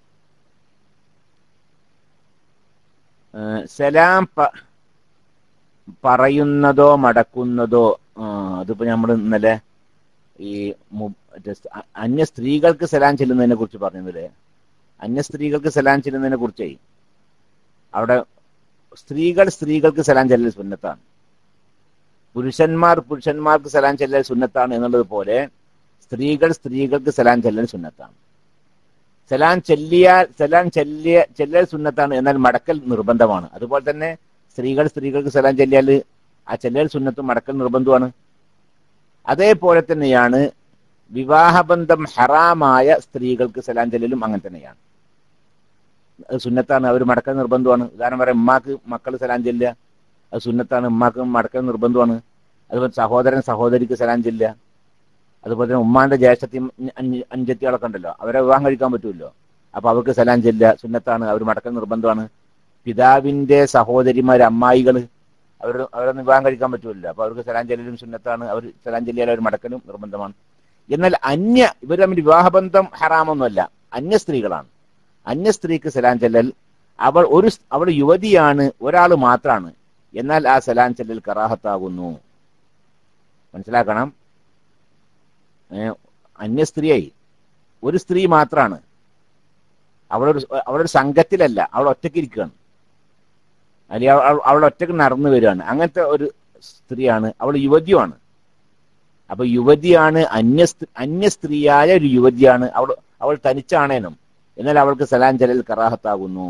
ഏഹ് സലാം പ- പറയുന്നതോ മടക്കുന്നതോ ആ, അതിപ്പോ നമ്മൾ ഇന്നലെ ഈ മു- മറ്റേ സ്- അ- അന്യ സ്ത്രീകൾക്ക് സലാം ചെല്ലുന്നതിനെ കുറിച്ച് പറഞ്ഞില്ലേ അന്യ സ്ത്രീകൾക്ക് സലാം ചെല്ലുന്നതിനെ കുറിച്ചേ അവിടെ സ്ത്രീകൾ സ്ത്രീകൾക്ക് സലാം ചെല്ലൽ സുന്നത്താണ് പുരുഷന്മാർ പുരുഷന്മാർക്ക് സലാം ചെല്ലൽ സുന്നത്താണ് എന്നുള്ളത് പോലെ സ്ത്രീകൾ സ്ത്രീകൾക്ക് സലാം ചെല്ലൽ സുന്നത്താണ് സലാം ചെല്ലിയാൽ സലാം ചെല്ലിയ ചെല്ലൽ സുന്നത്താണ് എന്നാൽ മടക്കൽ നിർബന്ധമാണ് അതുപോലെ തന്നെ സ്ത്രീകൾ സ്ത്രീകൾക്ക് സലാം ചെല്ലിയാൽ ആ ചെല്ലൽ സുന്നത്തും മടക്കൽ നിർബന്ധമാണ് അതേപോലെ തന്നെയാണ് വിവാഹബന്ധം ഹറാമായ സ്ത്രീകൾക്ക് സലാം ചെല്ലലും അങ്ങനെ തന്നെയാണ് അത് സുന്നത്താണ് അവർ മടക്കൽ നിർബന്ധമാണ് ഉദാഹരണം പറയാം ഉമ്മാക്ക് മക്കൾ സലാം ചെല്ലുക അത് സുന്നത്താണ് ഉമ്മാക്ക് മടക്കൽ നിർബന്ധമാണ് അതുപോലെ സഹോദരൻ സഹോദരിക്ക് സലാം ചെല്ലുക അതുപോലെ തന്നെ ഉമ്മാന്റെ ജ്യേഷ്ഠത്തി അഞ്ചത്തികളൊക്കെ ഉണ്ടല്ലോ അവരെ വിവാഹം കഴിക്കാൻ പറ്റുമല്ലോ അപ്പൊ അവർക്ക് സലാം ചെല്ലുക സുന്നത്താണ് അവർ മടക്കൽ നിർബന്ധമാണ് പിതാവിന്റെ സഹോദരിമാർ അമ്മായികൾ അവർ അവരൊന്നും വിവാഹം കഴിക്കാൻ പറ്റുമല്ലോ അപ്പൊ അവർക്ക് സലാം ചെല്ലലും സുന്നത്താണ് അവർ സലാം ചെല്ലിയാൽ അവർ മടക്കലും നിർബന്ധമാണ് എന്നാൽ അന്യ ഇവർ തമ്മിൽ വിവാഹബന്ധം ഹറാമൊന്നുമല്ല അന്യ സ്ത്രീകളാണ് അന്യ സ്ത്രീക്ക് സലാം ചെല്ലൽ അവൾ ഒരു സ്- അവൾ യുവതിയാണ് ഒരാൾ മാത്രമാണ് എന്നാൽ ആ സലാം ചെല്ലൽ കറാഹത്താകുന്നു മനസ്സിലാക്കണം ഏ, അന്യ സ്ത്രീയായി ഒരു സ്ത്രീ മാത്രമാണ് അവളൊരു അവളൊരു സംഘത്തിലല്ല അവൾ ഒറ്റയ്ക്ക് ഇരിക്കുകയാണ് അല്ലെങ്കിൽ അവൾ- അവൾ- അവൾ ഒറ്റയ്ക്ക് നടന്നു വരികയാണ് അങ്ങനത്തെ ഒരു സ്ത്രീയാണ് അവൾ യുവതിയുമാണ് അപ്പൊ യുവതിയാണ് അന്യ സ്ത്രീ അന്യ സ്ത്രീയായ ഒരു യുവതിയാണ് അവൾ അവൾ തനിച്ചാണേനും എന്നാൽ അവൾക്ക് സലാം ചെല്ലൽ കറാഹത്താകുന്നു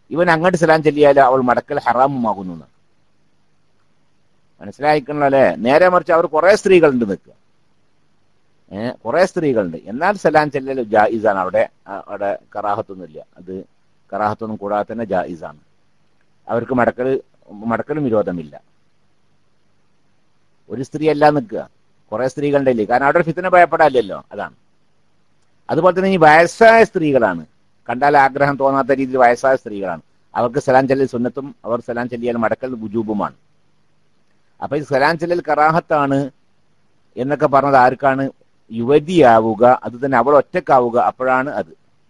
ഇവൻ അങ്ങോട്ട് സലാം ചെല്ലിയാൽ അവൾ മടക്കൽ ഹറാമുമാകുന്നു എന്ന്. മനസ്സിലായിക്കണല്ലോ അല്ലെ നേരെ മറിച്ച് അവർ കുറെ സ്ത്രീകളുണ്ട് നിൽക്കുക ഏഹ് കുറെ സ്ത്രീകളുണ്ട് എന്നാൽ സലാം ചെല്ലൽ ജായിസാണ് അവിടെ ആ, അവിടെ കറാഹത്തൊന്നുമില്ല അത് കറാഹത്തൊന്നും കൂടാതെ തന്നെ ജായിസാണ് അവർക്ക് മടക്കൽ മടക്കലും വിരോധമില്ല ഒരു സ്ത്രീ അല്ല നിൽക്കുക കുറെ സ്ത്രീകളുടെ ഇല്ലേ കാരണം അവിടെ ഫിത്തിനെ ഭയപ്പെടാനില്ലല്ലോ അതാണ് അതുപോലെ തന്നെ ഈ വയസ്സായ സ്ത്രീകളാണ് കണ്ടാൽ ആഗ്രഹം തോന്നാത്ത രീതിയിൽ വയസ്സായ സ്ത്രീകളാണ് അവർക്ക് സലാം ചെല്ലൽ സുന്നത്തും അവർ സലാം ചെല്ലിയാൽ മടക്കൽ വുജൂബുമാണ് അപ്പൊ ഈ സലാം ചെല്ലൽ കറാഹത്താണ് എന്നൊക്കെ പറഞ്ഞത് ആർക്കാണ് യുവതിയാവുക അത് തന്നെ അവൾ ഒറ്റക്കാവുക അപ്പോഴാണ് അത്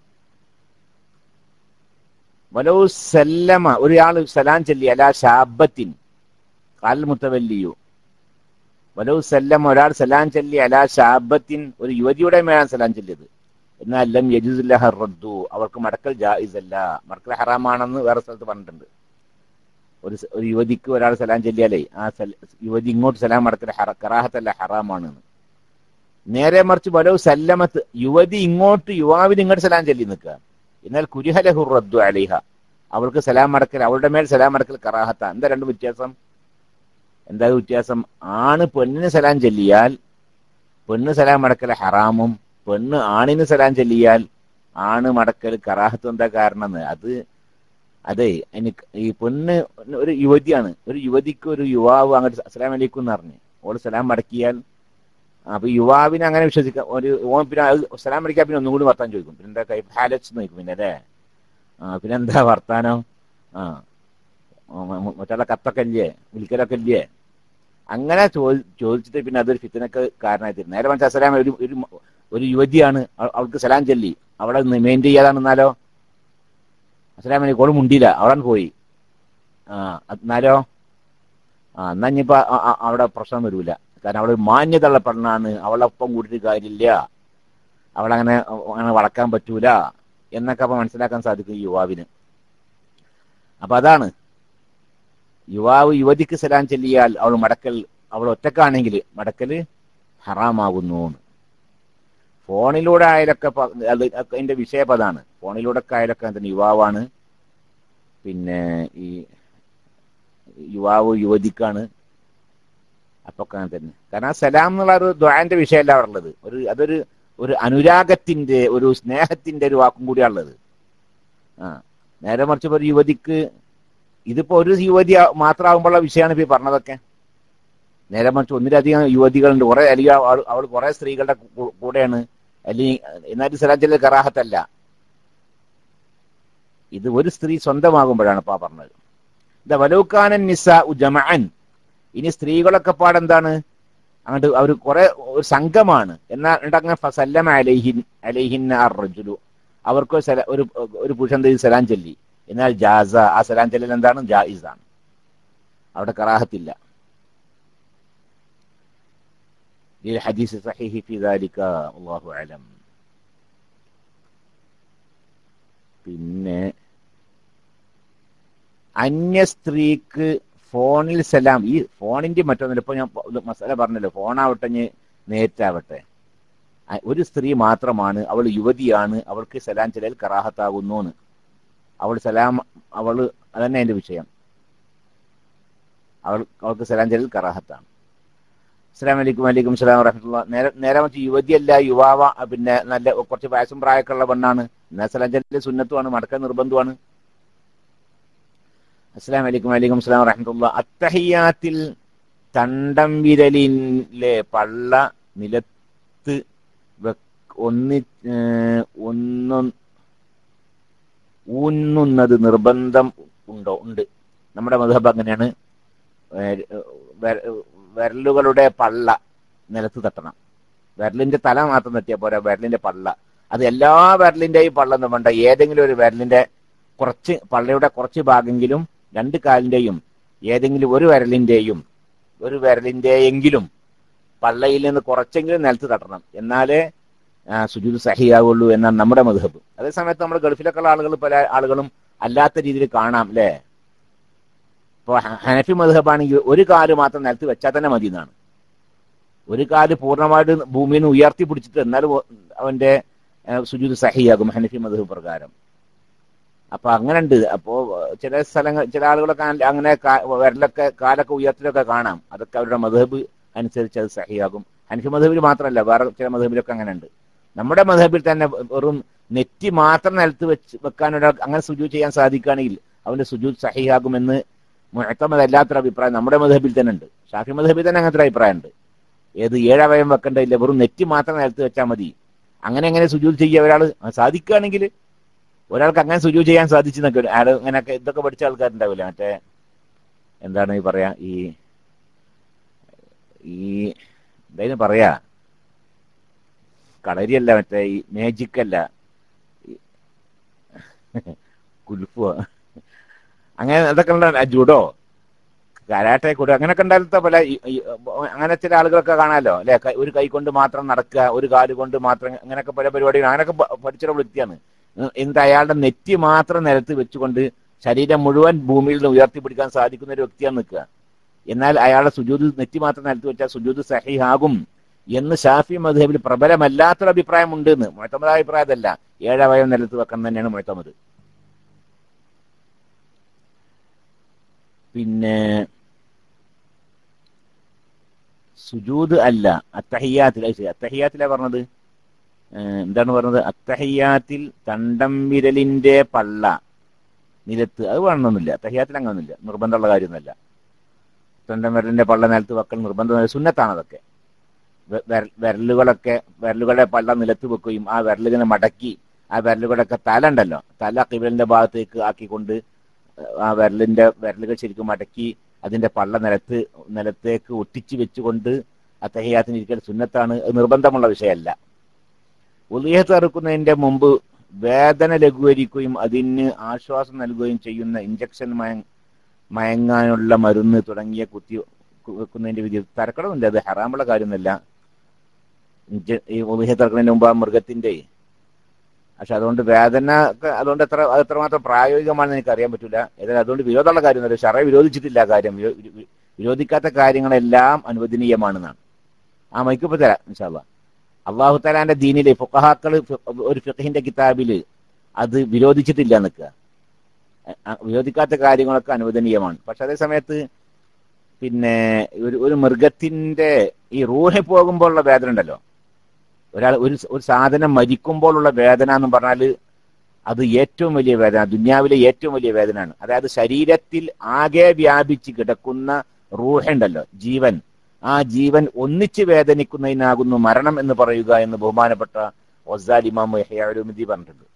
വലോ സല്ലമ ഒരാൾ സലാം ചൊല്ലി അല ഷാബത്തിൻ കാൽ മുത്തവല്ലിയു വലോ സല്ലമ ഒരാൾ സലാം ചൊല്ലി അല ഷാബത്തിൻ ഒരു യുവതിയുടെ മേലാണ് സലാം ചൊല്ലിയത് എന്നാൽ ലം യജുസുല്ലഹ റദ്ദു അവർക്ക് മടക്കൽ ജായിസ് അല്ല മടക്കൽ ഹറാമാണെന്ന് വേറെ സ്ഥലത്ത് പറഞ്ഞിട്ടുണ്ട് ഒരു സ- ഒരു യുവതിക്ക് ഒരാൾ സലാം ചൊല്ലിയാലേ ആ സല- യുവതി ഇങ്ങോട്ട് സലാം മടക്കൽ ഹറ- കറാഹത്തല്ല ഹറാമാണ് നേരെ മറിച്ച് വലവ് സല്ലമത്ത് യുവതി ഇങ്ങോട്ട് യുവാവിന് ഇങ്ങോട്ട് സലാം ചൊല്ലി നിൽക്കുക എന്നാൽ കുരിഹലഹു റദ്ദു അലിഹ അവൾക്ക് സലാം മടക്കൽ അവളുടെ മേൽ സലാം മടക്കൽ കറാഹത്ത എന്താ രണ്ട് വ്യത്യാസം എന്താ വ്യത്യാസം ആണ് പെണ്ണിന് സലാം ചൊല്ലിയാൽ പെണ്ണ് സലാം മടക്കൽ ഹറാമും പെണ്ണ് ആണിന് സലാം ചൊല്ലിയാൽ ആണ് മടക്കൽ കറാഹത്തും എന്താ കാരണം എന്ന് അത് അതെ എനിക്ക് ഈ പെണ്ണ് ഒരു യുവതിയാണ് ഒരു യുവതിക്ക് ഒരു യുവാവ് അങ്ങോട്ട് അസ്സലാം വലൈക്കും എന്ന് പറഞ്ഞു ഓൾ സലാം മടക്കിയാൽ അപ്പൊ യുവാവിനെ അങ്ങനെ വിശ്വസിക്കാം ഒരു ഓൻ പിന്നെ അത് സലാം മടക്കിയാൽ പിന്നെ ഒന്നുകൂടി വർത്താനം ചോദിക്കും പിന്നെ എന്താ കൈ ഹാലച്ച് നോക്കും പിന്നെ അല്ലേ ആ പിന്നെ എന്താ വർത്താനം ആ മറ്റുള്ള കത്തൊക്കെ ഇല്ലേ വിളിക്കലൊക്കെ ഇല്ലേ അങ്ങനെ ചോദി ചോദിച്ചിട്ട് പിന്നെ അതൊരു ഫിത്തിനൊക്കെ കാരണമായി തീരും നേരെ മനസ്സിൽ അസലാം ഒരു ഒരു ഒരു യുവതിയാണ് അവ- അവൾക്ക് സലാം ചൊല്ലി അവിടെ മെയിൻ ചെയ്യാതാണെന്നാലോ അസലാം അലൈക്കും ഓള് മുണ്ടിയില്ല അവിടെ പോയി ആ എന്നാലോ ആ എന്നാ ഇനിയിപ്പോ അ- അ- അവിടെ പ്രശ്നം വരൂല കാരണം അവള് മാന്യതയുള്ള പെണ്ണാണ് അവളൊപ്പം കൂട്ടിട്ട് കാര്യമില്ല അവളങ്ങനെ അങ്ങനെ വളക്കാൻ പറ്റൂല എന്നൊക്കെ അപ്പൊ മനസ്സിലാക്കാൻ സാധിക്കും ഈ യുവാവിന് അപ്പൊ അതാണ് യുവാവ് യുവതിക്ക് സലാം ചെല്ലിയാൽ അവൾ മടക്കൽ അവൾ ഒറ്റക്കാണെങ്കിൽ മടക്കല് ഹറാമാകുന്നു ഫോണിലൂടെ ആയാലൊക്കെ പ- അത് അതിന്റെ വിഷയപതാണ് ഫോണിലൂടെ ഒക്കെ ആയാലൊക്കെ തന്നെ യുവാവാണ് പിന്നെ ഈ യുവാവ് യുവതിക്കാണ് അപ്പൊ അങ്ങനെ തന്നെ കാരണം ആ സലാം എന്നുള്ള ഒരു ദ്വാന്റെ വിഷയമല്ല അവിടെ ഉള്ളത് ഒരു അതൊരു ഒരു അനുരാഗത്തിന്റെ ഒരു സ്നേഹത്തിന്റെ ഒരു വാക്കും കൂടിയാണുള്ളത് ആ നേരെ മറിച്ച് ഇപ്പൊ ഒരു യുവതിക്ക് ഇതിപ്പോ ഒരു യുവതി മാത്രമാകുമ്പോഴുള്ള വിഷയമാണ് ഇപ്പൊ ഈ പറഞ്ഞതൊക്കെ നേരെ മറിച്ച് ഒന്നിലധികം യുവതികളുണ്ട് കുറെ അല്ലെങ്കിൽ അവൾ അവൾ കുറെ സ്ത്രീകളുടെ കൂ- കൂടെയാണ് അല്ലെങ്കിൽ എന്നാലും സലാം ചെല്ലൽ കറാഹത്തല്ല ഇത് ഒരു സ്ത്രീ സ്വന്തമാകുമ്പോഴാണ് ഇപ്പൊ ആ പറഞ്ഞത് ദ വലൂക്കാനൻ നിസ ജമഅൻ ഇനി സ്ത്രീകളൊക്കെ പാടെന്താണ് അങ്ങോട്ട് അവർ കുറെ ഒരു സംഘമാണ് എന്നാൽ എന്നിട്ട് അങ്ങനെ ഫസല്ലമ അലൈഹിൻ അലൈഹിൻ റജുലു അവർക്ക് ഒരു സല- ഒരു ഒരു പുരുഷൻ എന്ത് ചെയ്തു? സലാം ചൊല്ലി എന്നാൽ ജാസ ആ സലാം ചെല്ലൽ എന്താണ് ജായിസാണ് അവിടെ കറാഹത്തില്ല ഈ ഹദീസ് സഹീഹി ഫി ദാലിക അല്ലാഹു അലം പിന്നെ അന്യ സ്ത്രീക്ക് ഫോണിൽ സലാം ഈ ഫോണിന്റെ മറ്റൊന്നുമില്ല ഇപ്പൊ ഞാൻ ഇത് മസാല പറഞ്ഞല്ലോ ഫോണാവട്ടെ ഇനി നേരിട്ടാവട്ടെ അ- ഒരു സ്ത്രീ മാത്രമാണ് അവൾ യുവതിയാണ് അവൾക്ക് സലാം ചെല്ലൽ കറാഹത്താകുന്നു എന്ന് അവൾ സലാം അവള് അതന്നെ അതിന്റെ വിഷയം അവൾ അവൾക്ക് സലാം ചെല്ലൽ കറാഹത്താണ് അസ്സലാം വലൈക്കും വലൈക്കും സ്ലാം വറഹമത്തുള്ള നേരെ നേരെ മറിച്ച് യുവതിയല്ല യുവാവ അഹ് പിന്നെ നല്ല കുറച്ച് വയസ്സും പ്രായമൊക്കെ ഉള്ള പെണ്ണാണ് എന്നാൽ സലാം ചെല്ലൽ സുന്നത്തുമാണ് മടക്ക നിർബന്ധമാണ് അസ്സലാം വലൈക്കും വലൈക്കും സ്ലാം വറഹമത്തുള്ള അത്തഹിയാത്തിൽ തണ്ടം വിരലിലെ പള്ള നിലത്ത് വെക്ക് ഒന്നി ഏഹ് ഒന്ന് ഊന്നുന്നത് നിർബന്ധം ഉണ്ടോ ഉണ്ട് നമ്മുടെ മധുഹബ് അങ്ങനെയാണ് ഏഹ് വര- വിരലുകളുടെ പള്ള നിലത്ത് തട്ടണം വിരലിന്റെ തല മാത്രം തട്ടിയാൽ പോരാ വിരലിന്റെ പള്ള അത് എല്ലാ വിരലിന്റെയും പള്ള എന്ന് വേണ്ട ഏതെങ്കിലും ഒരു വിരലിന്റെ കുറച്ച് പള്ളയുടെ കുറച്ച് ഭാഗമെങ്കിലും രണ്ട് കാലിന്റെയും ഏതെങ്കിലും ഒരു വിരലിന്റെയും ഒരു വിരലിന്റെയെങ്കിലും പള്ളയിൽ നിന്ന് കുറച്ചെങ്കിലും നിലത്ത് തട്ടണം എന്നാലേ ആ, സുജൂദ് സഹിയാവുള്ളൂ എന്നാണ് നമ്മുടെ മധുഹബ് അതേ സമയത്ത് നമ്മുടെ ഗൾഫിലൊക്കെ ഉള്ള ആളുകൾ പല ആളുകളും അല്ലാത്ത രീതിയിൽ കാണാം അല്ലേ ഇപ്പൊ ഹ- ഹനഫി മധുഹബാണെങ്കിൽ ഒരു കാല് മാത്രം നിലത്ത് വെച്ചാൽ തന്നെ മതി എന്നാണ് ഒരു കാല് പൂർണ്ണമായിട്ട് ഭൂമിയിൽ നിന്ന് ഉയർത്തി പിടിച്ചിട്ട് എന്നാലും ഒ- അവന്റെ സുജൂദ് സഹിയാകും ഹനഫി മധുഹബ് പ്രകാരം അപ്പൊ അങ്ങനെ ഉണ്ട് അപ്പോ ചില സ്ഥലങ്ങൾ ചില ആളുകളൊക്കെ അങ്ങനെ- അങ്ങനെ കാ- വിരലൊക്കെ കാലൊക്കെ ഉയർത്തലൊക്കെ കാണാം അതൊക്കെ അവരുടെ മധബ് അനുസരിച്ച് അത് സഹിയാകും ഹനഫി മധബിൽ മാത്രമല്ല വേറെ ചില മധബിലൊക്കെ അങ്ങനെ ഉണ്ട് നമ്മുടെ മധബിൽ തന്നെ വെറും നെറ്റി മാത്രം നിലത്ത് വെച്ച് വെക്കാൻ ഒരാൾ അങ്ങനെ സുജൂത് ചെയ്യാൻ സാധിക്കുകയാണെങ്കിൽ അവന്റെ സുജൂത് സഹിയാകുമെന്ന് മുഴക്കമതല്ലാത്തൊരു അഭിപ്രായം നമ്മുടെ മധബിൽ തന്നെ ഉണ്ട് ഷാഫി മധബിൽ തന്നെ അങ്ങനത്തെ ഒരു അഭിപ്രായം ഉണ്ട് ഏത് ഏഴവയം വെക്കേണ്ടതില്ല വെറും നെറ്റി മാത്രം നിലത്ത് വെച്ചാൽ മതി അങ്ങനെ എങ്ങനെ സുജൂത് ചെയ്യുക ഒരാൾ സാധിക്കുകയാണെങ്കിൽ ഒരാൾക്ക് അങ്ങനെ സുജൂത് ചെയ്യാൻ സാധിച്ചു എന്നൊക്കെ അയാൾ ഇങ്ങനെയൊക്കെ ഇതൊക്കെ പഠിച്ച ആൾക്കാരുണ്ടാവില്ല മറ്റേ എന്താണ് ഈ പറയാ ഈ ഈ എന്തായാലും പറയാ കളരിയല്ല മറ്റേ ഈ മേജിക് അല്ല ഈ കുൽഫോ അങ്ങനെ അതൊക്കെ ഉള്ള ജുഡോ കരാട്ടെ കൂടെ അങ്ങനെയൊക്കെ ഉണ്ടായിരുന്ന പോലെ ഈ- ഈ- അങ്ങനെ ചില ആളുകളൊക്കെ കാണാമല്ലോ അല്ലെ ഒരു കൈ കൊണ്ട് മാത്രം നടക്കുക ഒരു കാല് കൊണ്ട് മാത്രം അങ്ങനെയൊക്കെ പല പരിപാടികൾ അങ്ങനെയൊക്കെ പ- പഠിച്ചിട്ടുള്ള വ്യക്തിയാണ് എന്നിട്ട് അയാളുടെ നെറ്റി മാത്രം നിലത്ത് വെച്ചുകൊണ്ട് ശരീരം മുഴുവൻ ഭൂമിയിൽ നിന്ന് ഉയർത്തിപ്പിടിക്കാൻ സാധിക്കുന്ന ഒരു വ്യക്തിയാണ് നിൽക്കുക എന്നാൽ അയാളുടെ സുജൂത് നെറ്റി മാത്രം നിലത്ത് വെച്ചാൽ സുജൂത് സഹിഹാകും എന്ന് ഷാഫി മധുഹബിൽ പ്രബലമല്ലാത്തൊരു അഭിപ്രായം ഉണ്ട് എന്ന് മുഴത്തമത് അഭിപ്രായമല്ല ഏഴവയം നിലത്ത് വെക്കണം തന്നെയാണ് മുഴത്തമത് പിന്നെ സുജൂദ് അല്ല അത്തഹിയാത്തിൽ അത് ശരി അത്തഹിയാത്തിലാ പറഞ്ഞത് ഏഹ് എന്താണ് പറഞ്ഞത് അത്തഹിയാത്തിൽ തണ്ടം വിരലിന്റെ പള്ള നിലത്ത് അത് വേണമെന്നൊന്നുമില്ല അത്തഹിയാത്തിൽ അങ്ങനൊന്നുമില്ല നിർബന്ധമുള്ള കാര്യമൊന്നുമല്ല തണ്ടം വിരലിന്റെ പള്ള നിലത്ത് വെക്കൽ നിർബന്ധം സുന്നത്താണ് അതൊക്കെ വെ- വിരൽ- വിരലുകളൊക്കെ വിരലുകളുടെ പള്ള നിലത്ത് വെക്കുകയും ആ വിരലുകളെ മടക്കി ആ വിരലുകളൊക്കെ തല ഉണ്ടല്ലോ തല കിബലിന്റെ ഭാഗത്തേക്ക് ആക്കിക്കൊണ്ട് ആ വിരലിന്റെ വിരലുകൾ ശരിക്കും മടക്കി അതിന്റെ പള്ള നിലത്ത് നിലത്തേക്ക് ഒട്ടിച്ചു വെച്ചുകൊണ്ട് അത്തഹയാത്തിന് ഇരിക്കൽ സുന്നത്താണ് അത് നിർബന്ധമുള്ള വിഷയമല്ല ഉലിയത്ത് ഇറക്കുന്നതിന്റെ മുമ്പ് വേദന ലഘൂകരിക്കുകയും അതിന് ആശ്വാസം നൽകുകയും ചെയ്യുന്ന ഇഞ്ചക്ഷൻ മയ മയങ്ങാനുള്ള മരുന്ന് തുടങ്ങിയ കുത്തി വെക്കുന്നതിന്റെ വിധി തരക്കടമില്ല അത് ഹറാമുള്ള കാര്യമൊന്നുമല്ല ഇഞ്ച- ഈ ഉലിഹത്ത് ഇറക്കുന്നതിന് മുമ്പ് ആ മൃഗത്തിന്റെ പക്ഷെ അതുകൊണ്ട് വേദന ഒക്കെ അതുകൊണ്ട് എത്ര അത് എത്രമാത്രം പ്രായോഗികമാണെന്ന് എനിക്ക് അറിയാൻ പറ്റില്ല ഏതായാലും അതുകൊണ്ട് വിരോധമുള്ള കാര്യം ഷറ വിരോധിച്ചിട്ടില്ല ആ കാര്യം വിരോ- വി- വിരോധിക്കാത്ത കാര്യങ്ങളെല്ലാം അനുവദനീയമാണെന്നാണ് ആ മൈക്കിപ്പോ തരാം ഇൻഷാല്ല അള്ളാഹു തലാന്റെ ദീനില് ഫുഖഹാക്കള് ഫി- ഒരു ഫിഖഹിന്റെ കിതാബില് അത് വിരോധിച്ചിട്ടില്ല നിൽക്കുക വിരോധിക്കാത്ത കാര്യങ്ങളൊക്കെ അനുവദനീയമാണ് പക്ഷെ അതേ സമയത്ത് പിന്നെ ഒരു ഒരു മൃഗത്തിന്റെ ഈ റൂഹി പോകുമ്പോഴുള്ള വേദന ഉണ്ടല്ലോ ഒരാൾ ഒരു ഒരു സാധനം മരിക്കുമ്പോഴുള്ള വേദന എന്ന് പറഞ്ഞാൽ അത് ഏറ്റവും വലിയ വേദന ദുന്യാവിലെ ഏറ്റവും വലിയ വേദനയാണ് അതായത് ശരീരത്തിൽ ആകെ വ്യാപിച്ച് കിടക്കുന്ന റൂഹുണ്ടല്ലോ ജീവൻ ആ ജീവൻ ഒന്നിച്ച് വേദനിക്കുന്നതിനാകുന്നു മരണം എന്ന് പറയുക എന്ന് ബഹുമാനപ്പെട്ട ഒസാൽ ഇമാം യഹ്യാലുമിതി പറഞ്ഞിട്ടുണ്ട്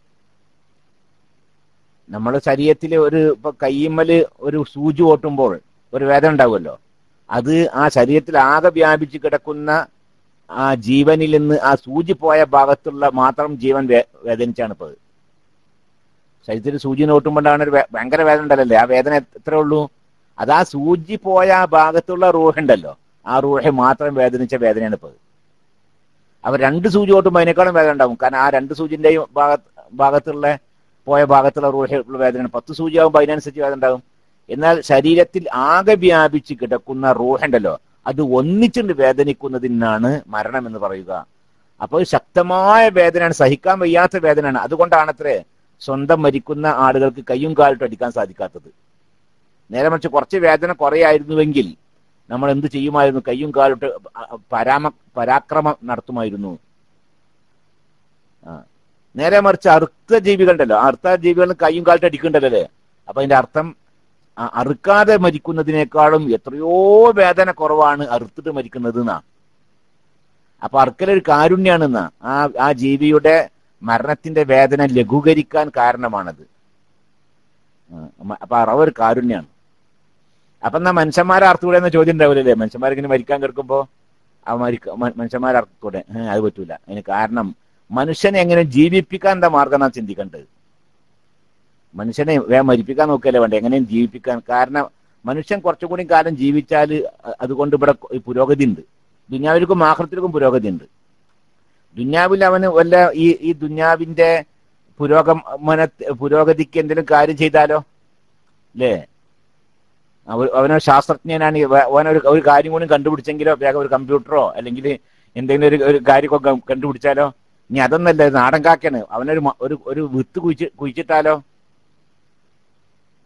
നമ്മുടെ ശരീരത്തിലെ ഒരു ഇപ്പൊ കയ്യമ്മല് ഒരു സൂചി ഓട്ടുമ്പോൾ ഒരു വേദന ഉണ്ടാവുമല്ലോ അത് ആ ശരീരത്തിൽ ആകെ വ്യാപിച്ച് കിടക്കുന്ന ആ ജീവനിൽ നിന്ന് ആ സൂചി പോയ ഭാഗത്തുള്ള മാത്രം ജീവൻ വേ- വേദനിച്ചാണ് ഇപ്പത് ശരീരത്തിൽ സൂചി നോട്ടുമ്പോഴാണ് ഒരു വേ- ഭയങ്കര വേദന ഉണ്ടല്ലേ ആ വേദന എത്ര ഉള്ളൂ അത് ആ സൂചി പോയ ആ ഭാഗത്തുള്ള റൂഹുണ്ടല്ലോ ആ റൂഹ് മാത്രം വേദനിച്ച വേദനയാണ് ഇപ്പത് അപ്പൊ രണ്ട് സൂചി ഓട്ടുമ്പോൾ അതിനേക്കാളും വേദന ഉണ്ടാവും കാരണം ആ രണ്ട് സൂചിന്റെയും ഭാഗത്ത് ഭാഗത്തുള്ള പോയ ഭാഗത്തുള്ള റൂഹുള്ള വേദനയാണ് പത്ത് സൂചി ആകുമ്പോൾ അതിനനുസരിച്ച് വേദന ഉണ്ടാവും എന്നാൽ ശരീരത്തിൽ ആകെ വ്യാപിച്ച് കിടക്കുന്ന റൂഹുണ്ടല്ലോ അത് ഒന്നിച്ചുണ്ട് വേദനിക്കുന്നതിനാണ് മരണം എന്ന് പറയുക അപ്പോൾ ശക്തമായ വേദനയാണ് സഹിക്കാൻ വയ്യാത്ത വേദനയാണ് അതുകൊണ്ടാണത്രേ സ്വന്തം മരിക്കുന്ന ആളുകൾക്ക് കയ്യും കാലിട്ടും അടിക്കാൻ സാധിക്കാത്തത് നേരെ മറിച്ച് കുറച്ച് വേദന കുറയായിരുന്നുവെങ്കിൽ നമ്മൾ എന്ത് ചെയ്യുമായിരുന്നു കയ്യും കാലിട്ട് പരാമ പരാക്രമം നടത്തുമായിരുന്നു ആ നേരെ മറിച്ച് അറുത്ത ജീവികളുണ്ടല്ലോ അറുത്ത ജീവികൾ കയ്യും കാലിട്ട് അടിക്കണ്ടല്ലോ അല്ലേ അപ്പൊ അതിന്റെ അർത്ഥം ആ അറുക്കാതെ മരിക്കുന്നതിനേക്കാളും എത്രയോ വേദന കുറവാണ് അറുത്തിട്ട് മരിക്കുന്നത് എന്നാ അപ്പൊ അറുക്കലൊരു കാരുണ്യാണെന്നാ ആ ആ ജീവിയുടെ മരണത്തിന്റെ വേദന ലഘൂകരിക്കാൻ കാരണമാണത് ആ, മ- അപ്പൊ അറവ ഒരു കാരുണ്യാണ് അപ്പൊ എന്നാ മനുഷ്യന്മാരെ അർത്ഥൂടെ എന്ന ചോദ്യം ഉണ്ടാവില്ലല്ലേ മനുഷ്യന്മാരിങ്ങനെ മരിക്കാൻ കിടക്കുമ്പോ ആ മരിക്ക മ- മനുഷ്യന്മാരെ അർത്ഥൂടെ ഏഹ്, അത് പറ്റൂല അതിന് കാരണം മനുഷ്യനെ എങ്ങനെ ജീവിപ്പിക്കാൻ എന്താ മാർഗം എന്നാ ചിന്തിക്കേണ്ടത് മനുഷ്യനെ വേഗം മരിപ്പിക്കാൻ നോക്കുകയല്ലേ വേണ്ട എങ്ങനെയും ജീവിപ്പിക്കാൻ കാരണം മനുഷ്യൻ കുറച്ചും കൂടി കാലം ജീവിച്ചാൽ അതുകൊണ്ട് ഇവിടെ ഈ പുരോഗതി ഉണ്ട് ദുന്യാവിലേക്കും ആഹൃത്തിലേക്കും പുരോഗതി ഉണ്ട് ദുന്യാവിൽ അവന് വല്ല ഈ ഈ ദുന്യാവിന്റെ പുരോഗമന പുരോഗതിക്ക് എന്തെങ്കിലും കാര്യം ചെയ്താലോ അല്ലേ അവ- അവനൊരു ശാസ്ത്രജ്ഞനാണ് ഈ വ- അവനൊരു ഒരു കാര്യം കൂടി കണ്ടുപിടിച്ചെങ്കിലോ വേഗം ഒരു കമ്പ്യൂട്ടറോ അല്ലെങ്കിൽ എന്തെങ്കിലും ഒരു ഒരു കാര്യമൊക്കെ ക- കണ്ടുപിടിച്ചാലോ ഇനി അതൊന്നല്ല ഇത് നാടൻ കാക്കയാണ് അവനൊരു മ- ഒരു ഒരു വിത്ത് കുഴിച്ച് കുഴിച്ചിട്ടാലോ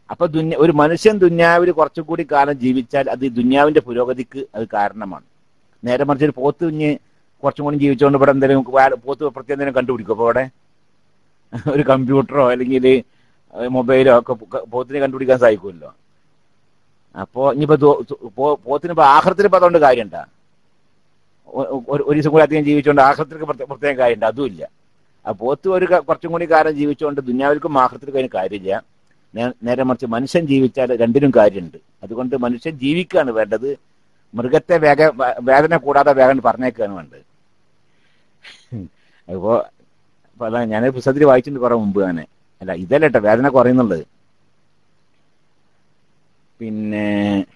അപ്പൊ ദുന്യ ഒരു മനുഷ്യൻ ദുന്യാവിൽ കുറച്ചുകൂടി കാലം ജീവിച്ചാൽ അത് ഈ ദുന്യാവിന്റെ പുരോഗതിക്ക് അത് കാരണമാണ് നേരെ മറിച്ച് ഒരു പോത്ത് കുഞ്ഞ് കുറച്ചും കൂടി ജീവിച്ചുകൊണ്ട് ഇവിടെ എന്തെങ്കിലും വേറെ പോത്ത് പ്രത്യേകം എന്തെങ്കിലും കണ്ടുപിടിക്കും അപ്പോൾ ഇവിടെ ഒരു കമ്പ്യൂട്ടറോ അല്ലെങ്കിൽ മൊബൈലോ ഒക്കെ പോ- പോത്തിനെ കണ്ടുപിടിക്കാൻ സാധിക്കുമല്ലോ അപ്പോ ഇനിയിപ്പോ ദോ- പോ- പോത്തിന് ഇപ്പൊ ആഹ്രത്തിന് ഇപ്പൊ അതുകൊണ്ട് കാര്യമുണ്ടാ ഒ- ഒരു ഒരു ദിവസം കൂടി അധികം ജീവിച്ചുകൊണ്ട് ആഹ്രത്തിനൊക്കെ പ്രത്യേക പ്രത്യേകം കാര്യമുണ്ട് അതുമില്ല ആ പോത്ത് ഒരു ക- കുറച്ചും കൂടി കാലം ജീവിച്ചുകൊണ്ട് ദുന്യാവിൽക്കും ആഹ്രത്തിനും അതിന് കാര്യമില്ല നേ- നേരെ മറിച്ച് മനുഷ്യൻ ജീവിച്ചാൽ രണ്ടിനും കാര്യമുണ്ട് അതുകൊണ്ട് മനുഷ്യൻ ജീവിക്കുകയാണ് വേണ്ടത് മൃഗത്തെ വേഗ വ- വേദന കൂടാതെ വേഗം പറഞ്ഞേക്കാണ് വേണ്ടത് അപ്പോ അപ്പൊ അതാ ഞാൻ പുസ്തകത്തിൽ വായിച്ചിട്ടുണ്ട് കുറെ മുമ്പ് തന്നെ അല്ല ഇതല്ല കേട്ടോ വേദന കുറയുന്നുള്ളത് പിന്നെ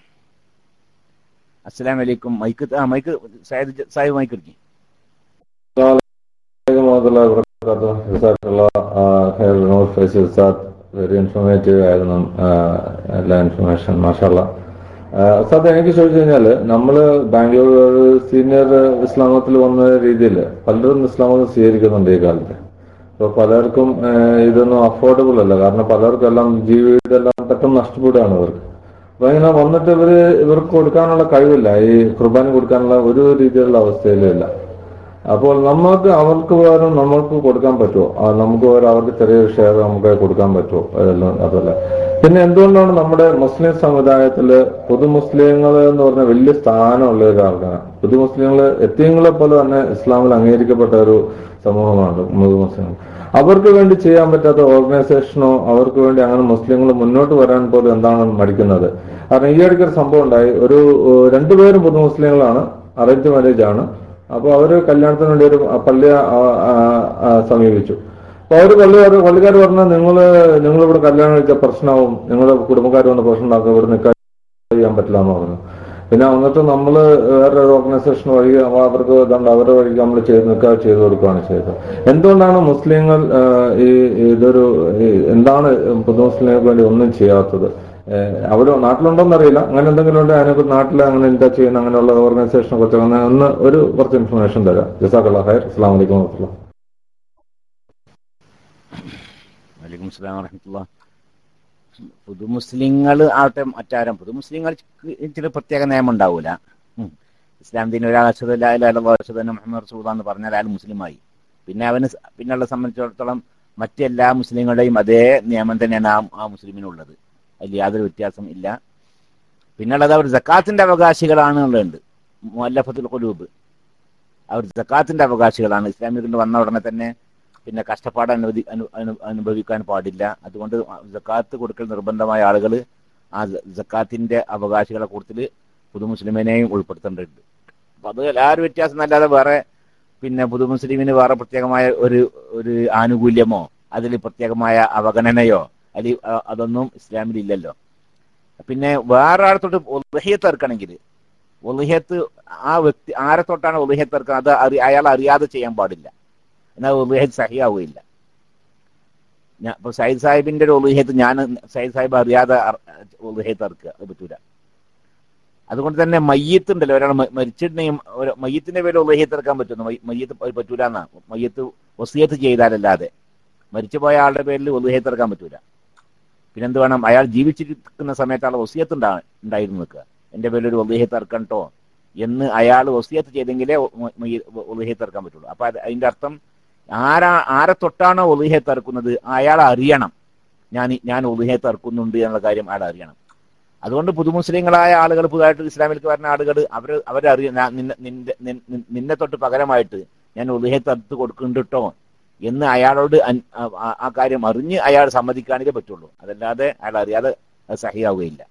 അസ്സലാം വലൈക്കും മൈക്ക് ആ മൈക്ക് സാഹിബ് സാഹിബ് മൈക്ക് എടുക്കി warahmatullahi wabarakatuh. ജസാക്കല്ലാ. ആ, ഖൈർ നൂർ ഫൈസൽ ഉസ്താദ് വെരി ഇൻഫോർമേറ്റീവ് ആയിരുന്നു ആ, എല്ലാ ഇൻഫർമേഷൻ മാഷാല്ല ഉസ്താദ് എനിക്ക് ചോദിച്ചു കഴിഞ്ഞാല് നമ്മള് ബാംഗ്ലൂർ സീനിയർ ഇസ്ലാമത്തിൽ വന്ന രീതിയിൽ പലരും ഇസ്ലാമതം സ്വീകരിക്കുന്നുണ്ട് ഈ കാലത്ത് അപ്പൊ പലർക്കും ആ, ഇതൊന്നും അഫോർഡബിൾ അല്ല കാരണം പലർക്കും എല്ലാം ജീവിതം എല്ലാം പെട്ടെന്ന് നഷ്ടപ്പെടുകയാണ് ഇവർക്ക് അപ്പൊ ഇങ്ങനെ വന്നിട്ട് ഇവര് ഇവർക്ക് കൊടുക്കാനുള്ള കഴിവില്ല ഈ കുർബാന കൊടുക്കാനുള്ള ഒരു രീതിയിലുള്ള അവസ്ഥയിലും ഇല്ല അപ്പോൾ നമുക്ക് അവർക്ക് പകരം നമ്മൾക്ക് കൊടുക്കാൻ പറ്റുമോ ആ, നമുക്ക് പകരം അവർക്ക് ചെറിയൊരു ഷെയർ നമുക്ക് കൊടുക്കാൻ പറ്റുമോ അതെല്ലാം അതല്ല പിന്നെ എന്തുകൊണ്ടാണ് നമ്മുടെ മുസ്ലിം സമുദായത്തില് പൊതു മുസ്ലിങ്ങൾ എന്ന് പറഞ്ഞ വലിയ സ്ഥാനമുള്ള ഒരു ആൾക്കാരാണ് പൊതു മുസ്ലിങ്ങൾ എത്തിയങ്ങളെ പോലെ തന്നെ ഇസ്ലാമിൽ അംഗീകരിക്കപ്പെട്ട ഒരു സമൂഹമാണ് പൊതു മുസ്ലിങ്ങൾ അവർക്ക് വേണ്ടി ചെയ്യാൻ പറ്റാത്ത ഓർഗനൈസേഷനോ അവർക്ക് വേണ്ടി അങ്ങനെ മുസ്ലിങ്ങൾ മുന്നോട്ട് വരാൻ പോലും എന്താണ് മടിക്കുന്നത് കാരണം ഈ ഇടയ്ക്ക് ഒരു സംഭവം ഉണ്ടായി ഒരു ഏഹ്, രണ്ടുപേരും പൊതു മുസ്ലിങ്ങളാണ് അറേഞ്ച് മാരേജ് ആണ് അപ്പൊ അവര് കല്യാണത്തിന് വേണ്ടി ഒരു പള്ളിയെ ആ, ആ, ആ, സമീപിച്ചു അപ്പൊ അവര് പള്ളിക്കാർ പള്ളിക്കാർ പറഞ്ഞാൽ നിങ്ങള് നിങ്ങൾ ഇവിടെ കല്യാണം കഴിച്ച പ്രശ്നമാവും നിങ്ങളുടെ കുടുംബക്കാർ വന്ന് പ്രശ്നം ഉണ്ടാക്കുക ഇവിടെ നിൽക്കാൻ ചെയ്യാൻ പറ്റില്ല എന്ന് പറഞ്ഞു പിന്നെ വന്നിട്ട് നമ്മള് വേറെ ഒരു ഓർഗനൈസേഷൻ വഴി അവർക്ക് ഇതുണ്ട് അവരുടെ വഴിക്ക് നമ്മൾ ചെയ്ത് നിൽക്കുക ചെയ്തു കൊടുക്കുകയാണ് ചെയ്തത് എന്തുകൊണ്ടാണ് മുസ്ലിങ്ങൾ ആ, ഈ ഇതൊരു ഈ എന്താണ് പൊതു മുസ്ലിങ്ങൾക്ക് വേണ്ടി ഒന്നും ചെയ്യാത്തത് ഏഹ് അവിടെ നാട്ടിലുണ്ടോന്ന് അറിയില്ല അങ്ങനെ എന്തെങ്കിലും ഉണ്ട് അതിനെ നാട്ടിൽ അങ്ങനെ എന്താ ചെയ്യുന്ന അങ്ങനെയുള്ള ഓർഗനൈസേഷനെ കുറിച്ച് ഒന്ന് ഒന്ന് ഒരു കുറച്ച് ഇൻഫർമേഷൻ തരാം ജസാഖല്ല ഹൈർ അസ്സാം വലൈക്കും വാഹത്തുള്ള വലൈക്കും സ്ലാം വറഹമത്തുള്ള പുതു മുസ്ലിങ്ങൾ ആവട്ടെ മറ്റാരും പുതു മുസ്ലിങ്ങൾ ചില പ്രത്യേക നിയമം ഉണ്ടാവൂല ഉം. ഇസ്ലാം ദീൻ ഒരാൾ അഷദ് അഷദ് മുഹമ്മദ് റസൂദ എന്ന് പറഞ്ഞാൽ അയാൾ മുസ്ലിമായി പിന്നെ അവന് സ- പിന്നെയുള്ള സംബന്ധിച്ചിടത്തോളം മറ്റെല്ലാ മുസ്ലിങ്ങളുടെയും അതേ നിയമം തന്നെയാണ് ആ ആ മുസ്ലിമിനുള്ളത് അതിൽ യാതൊരു വ്യത്യാസം ഇല്ല പിന്നുള്ളത് അവർ ജക്കാത്തിന്റെ അവകാശികളാണ് എന്നുള്ളതുണ്ട് മുല്ലഫത്തുൽ ഖുലൂബ് അവർ ജക്കാത്തിന്റെ അവകാശികളാണ് ഇസ്ലാമിൽ കൊണ്ട് വന്ന ഉടനെ തന്നെ പിന്നെ കഷ്ടപ്പാട് അനുവദി അനു അനു- അനുഭവിക്കാൻ പാടില്ല അതുകൊണ്ട് ജക്കാത്ത് കൊടുക്കൽ നിർബന്ധമായ ആളുകൾ ആ ജ- ജക്കാത്തിന്റെ അവകാശികളെ കൂട്ടത്തിൽ പുതു മുസ്ലിമിനെയും ഉൾപ്പെടുത്തേണ്ടതുണ്ട് അപ്പൊ അത് എല്ലാവരും വ്യത്യാസം എന്നല്ലാതെ വേറെ പിന്നെ പുതു മുസ്ലിമിന് വേറെ പ്രത്യേകമായ ഒരു ഒരു ആനുകൂല്യമോ അതിൽ പ്രത്യേകമായ അവഗണനയോ അതിൽ അ- അതൊന്നും ഇസ്ലാമിൽ ഇല്ലല്ലോ പിന്നെ വേറെ ആളത്തോട്ട് ഒലഹിയത്ത് ഇറക്കണമെങ്കിൽ ഒലഹിയത്ത് ആ വ്യക്തി ആരെ തൊട്ടാണ് ഒലഹിയത്ത് ഇറക്കുന്നത് അത് അറി അയാൾ അറിയാതെ ചെയ്യാൻ പാടില്ല എന്നാൽ ഒലുഹത്ത് സഹിയാവുകയില്ല ഞാൻ ഇപ്പൊ സയ്യിദ് സാഹിബിന്റെ ഒരു ഒലുഹത്ത് ഞാൻ സയ്യിദ് സാഹിബ് അറിയാതെ ഒലുഹത്ത് ഇറക്കുക അത് പറ്റൂല അതുകൊണ്ട് തന്നെ മയ്യത്ത് ഉണ്ടല്ലോ ഒരാൾ മ- മരിച്ചിട്ടുണ്ടെങ്കിൽ ഒരു മയ്യത്തിന്റെ പേര് ഒലുഹത്ത് ഇറക്കാൻ പറ്റുന്നു മയ്യ- മയ്യത്ത് അത് പറ്റൂല എന്നാ മയ്യത്ത് വസിയത്ത് ചെയ്താലല്ലാതെ മരിച്ചുപോയ ആളുടെ പേരിൽ ഒലുഹത്ത് ഇറക്കാൻ പറ്റൂല പിന്നെന്ത് വേണം അയാൾ ജീവിച്ചിരിക്കുന്ന സമയത്ത് ആൾ വസിയത്ത് ഉണ്ടാ ഉണ്ടായിരുന്നു നിൽക്കുക എന്റെ പേരിൽ ഒരു ഒലുഹത്ത് ഇറക്കണ്ടോ എന്ന് അയാൾ വസിയത്ത് ചെയ്തെങ്കിലേ ഒലുഹത്ത് ഇറക്കാൻ പറ്റുള്ളൂ അപ്പൊ അത് അതിന്റെ അർത്ഥം ആരാ ആരെ തൊട്ടാണോ ഒലുഹത്ത് ഇറക്കുന്നത് അയാൾ അറിയണം ഞാൻ ഞാൻ ഒലുഹത്ത് ഇറക്കുന്നുണ്ട് എന്നുള്ള കാര്യം അയാൾ അറിയണം അതുകൊണ്ട് പുതുമുസ്ലിങ്ങളായ ആളുകൾ പുതുതായിട്ട് ഇസ്ലാമിലേക്ക് വരുന്ന ആളുകൾ അവർ അവരറിയ ഞാൻ നിന്നെ നിന്റെ നിൻ- നിന്നെ തൊട്ട് പകരമായിട്ട് ഞാൻ ഒലുഹത്ത് അറുത്ത് കൊടുക്കുന്നുണ്ട് കേട്ടോ എന്ന് അയാളോട് അൻ- ആ- ആ- ആ കാര്യം അറിഞ്ഞ് അയാൾ സമ്മതിക്കാനേ പറ്റുള്ളൂ അതല്ലാതെ അയാൾ അറിയാതെ അത് സഹിയാവുകയില്ല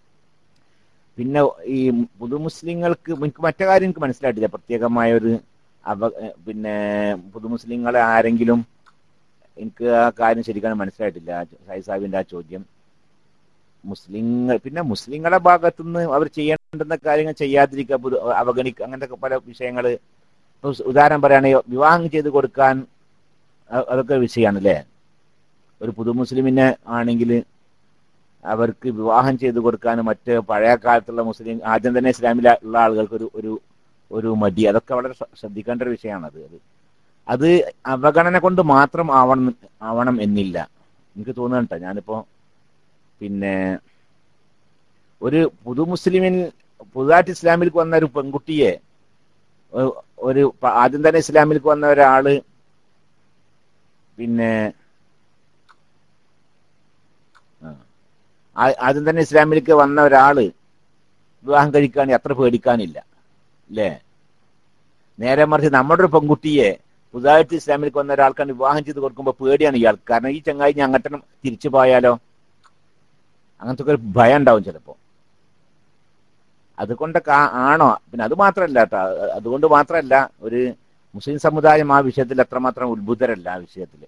പിന്നെ ഈ പുതുമുസ്ലിങ്ങൾക്ക് എനിക്ക് മറ്റേ കാര്യം എനിക്ക് മനസ്സിലായിട്ടില്ല പ്രത്യേകമായ ഒരു അവ പിന്നെ പുതുമുസ്ലിങ്ങളെ ആരെങ്കിലും എനിക്ക് ആ കാര്യം ശരിക്കും മനസ്സിലായിട്ടില്ല സായി സാഹിബിന്റെ ആ ചോദ്യം മുസ്ലിങ്ങൾ പിന്നെ മുസ്ലിങ്ങളെ ഭാഗത്തുനിന്ന് അവർ ചെയ്യേണ്ടുന്ന കാര്യങ്ങൾ ചെയ്യാതിരിക്കുക പുതു അവഗണിക്കുക അങ്ങനത്തെ പല വിഷയങ്ങൾ ഇപ്പൊ ഉദാഹരണം പറയുകയാണെങ്കിൽ വിവാഹം ചെയ്ത് കൊടുക്കാൻ അ- അതൊക്കെ വിഷയമാണ് അല്ലേ ഒരു പുതു മുസ്ലിമിനെ ആണെങ്കിൽ അവർക്ക് വിവാഹം ചെയ്തു കൊടുക്കാൻ മറ്റ് പഴയ കാലത്തുള്ള മുസ്ലിം ആദ്യം തന്നെ ഇസ്ലാമിൽ ഉള്ള ആളുകൾക്ക് ഒരു ഒരു ഒരു മടി അതൊക്കെ വളരെ ശ്ര- ശ്രദ്ധിക്കേണ്ട ഒരു വിഷയമാണ് അത് അത് അത് അവഗണന കൊണ്ട് മാത്രം ആവണം ആവണം എന്നില്ല എനിക്ക് തോന്നുന്നുണ്ട് ഞാനിപ്പോ പിന്നെ ഒരു പുതു മുസ്ലിമിൻ പുതുതായിട്ട് ഇസ്ലാമിലേക്ക് വന്ന ഒരു പെൺകുട്ടിയെ ഒ- ഒരു പ- ആദ്യം തന്നെ ഇസ്ലാമിലേക്ക് വന്ന ഒരാള് പിന്നെ ആ. ആ- ആദ്യം തന്നെ ഇസ്ലാമിലേക്ക് വന്ന ഒരാള് വിവാഹം കഴിക്കാൻ അത്ര പേടിക്കാനില്ല അല്ലേ നേരെ മറിച്ച് നമ്മുടെ ഒരു പെൺകുട്ടിയെ പുതുതായിട്ട് ഇസ്ലാമിലേക്ക് വന്ന ഒരാൾക്കാണ് വിവാഹം ചെയ്ത് കൊടുക്കുമ്പോൾ പേടിയാണ് ഇയാൾക്ക് കാരണം ഈ ചങ്ങായി ഞാൻ അങ്ങട്ടനും തിരിച്ചു പോയാലോ അങ്ങനത്തെ ഒക്കെ ഒരു ഭയം ഉണ്ടാവും ചിലപ്പോ അതുകൊണ്ടൊക്കെ ആ- ആണോ പിന്നെ അത് മാത്രമല്ല കേട്ടോ അതുകൊണ്ട് മാത്രമല്ല ഒരു മുസ്ലിം സമുദായം ആ വിഷയത്തിൽ എത്രമാത്രം ഉത്ഭുതരല്ല ആ വിഷയത്തിൽ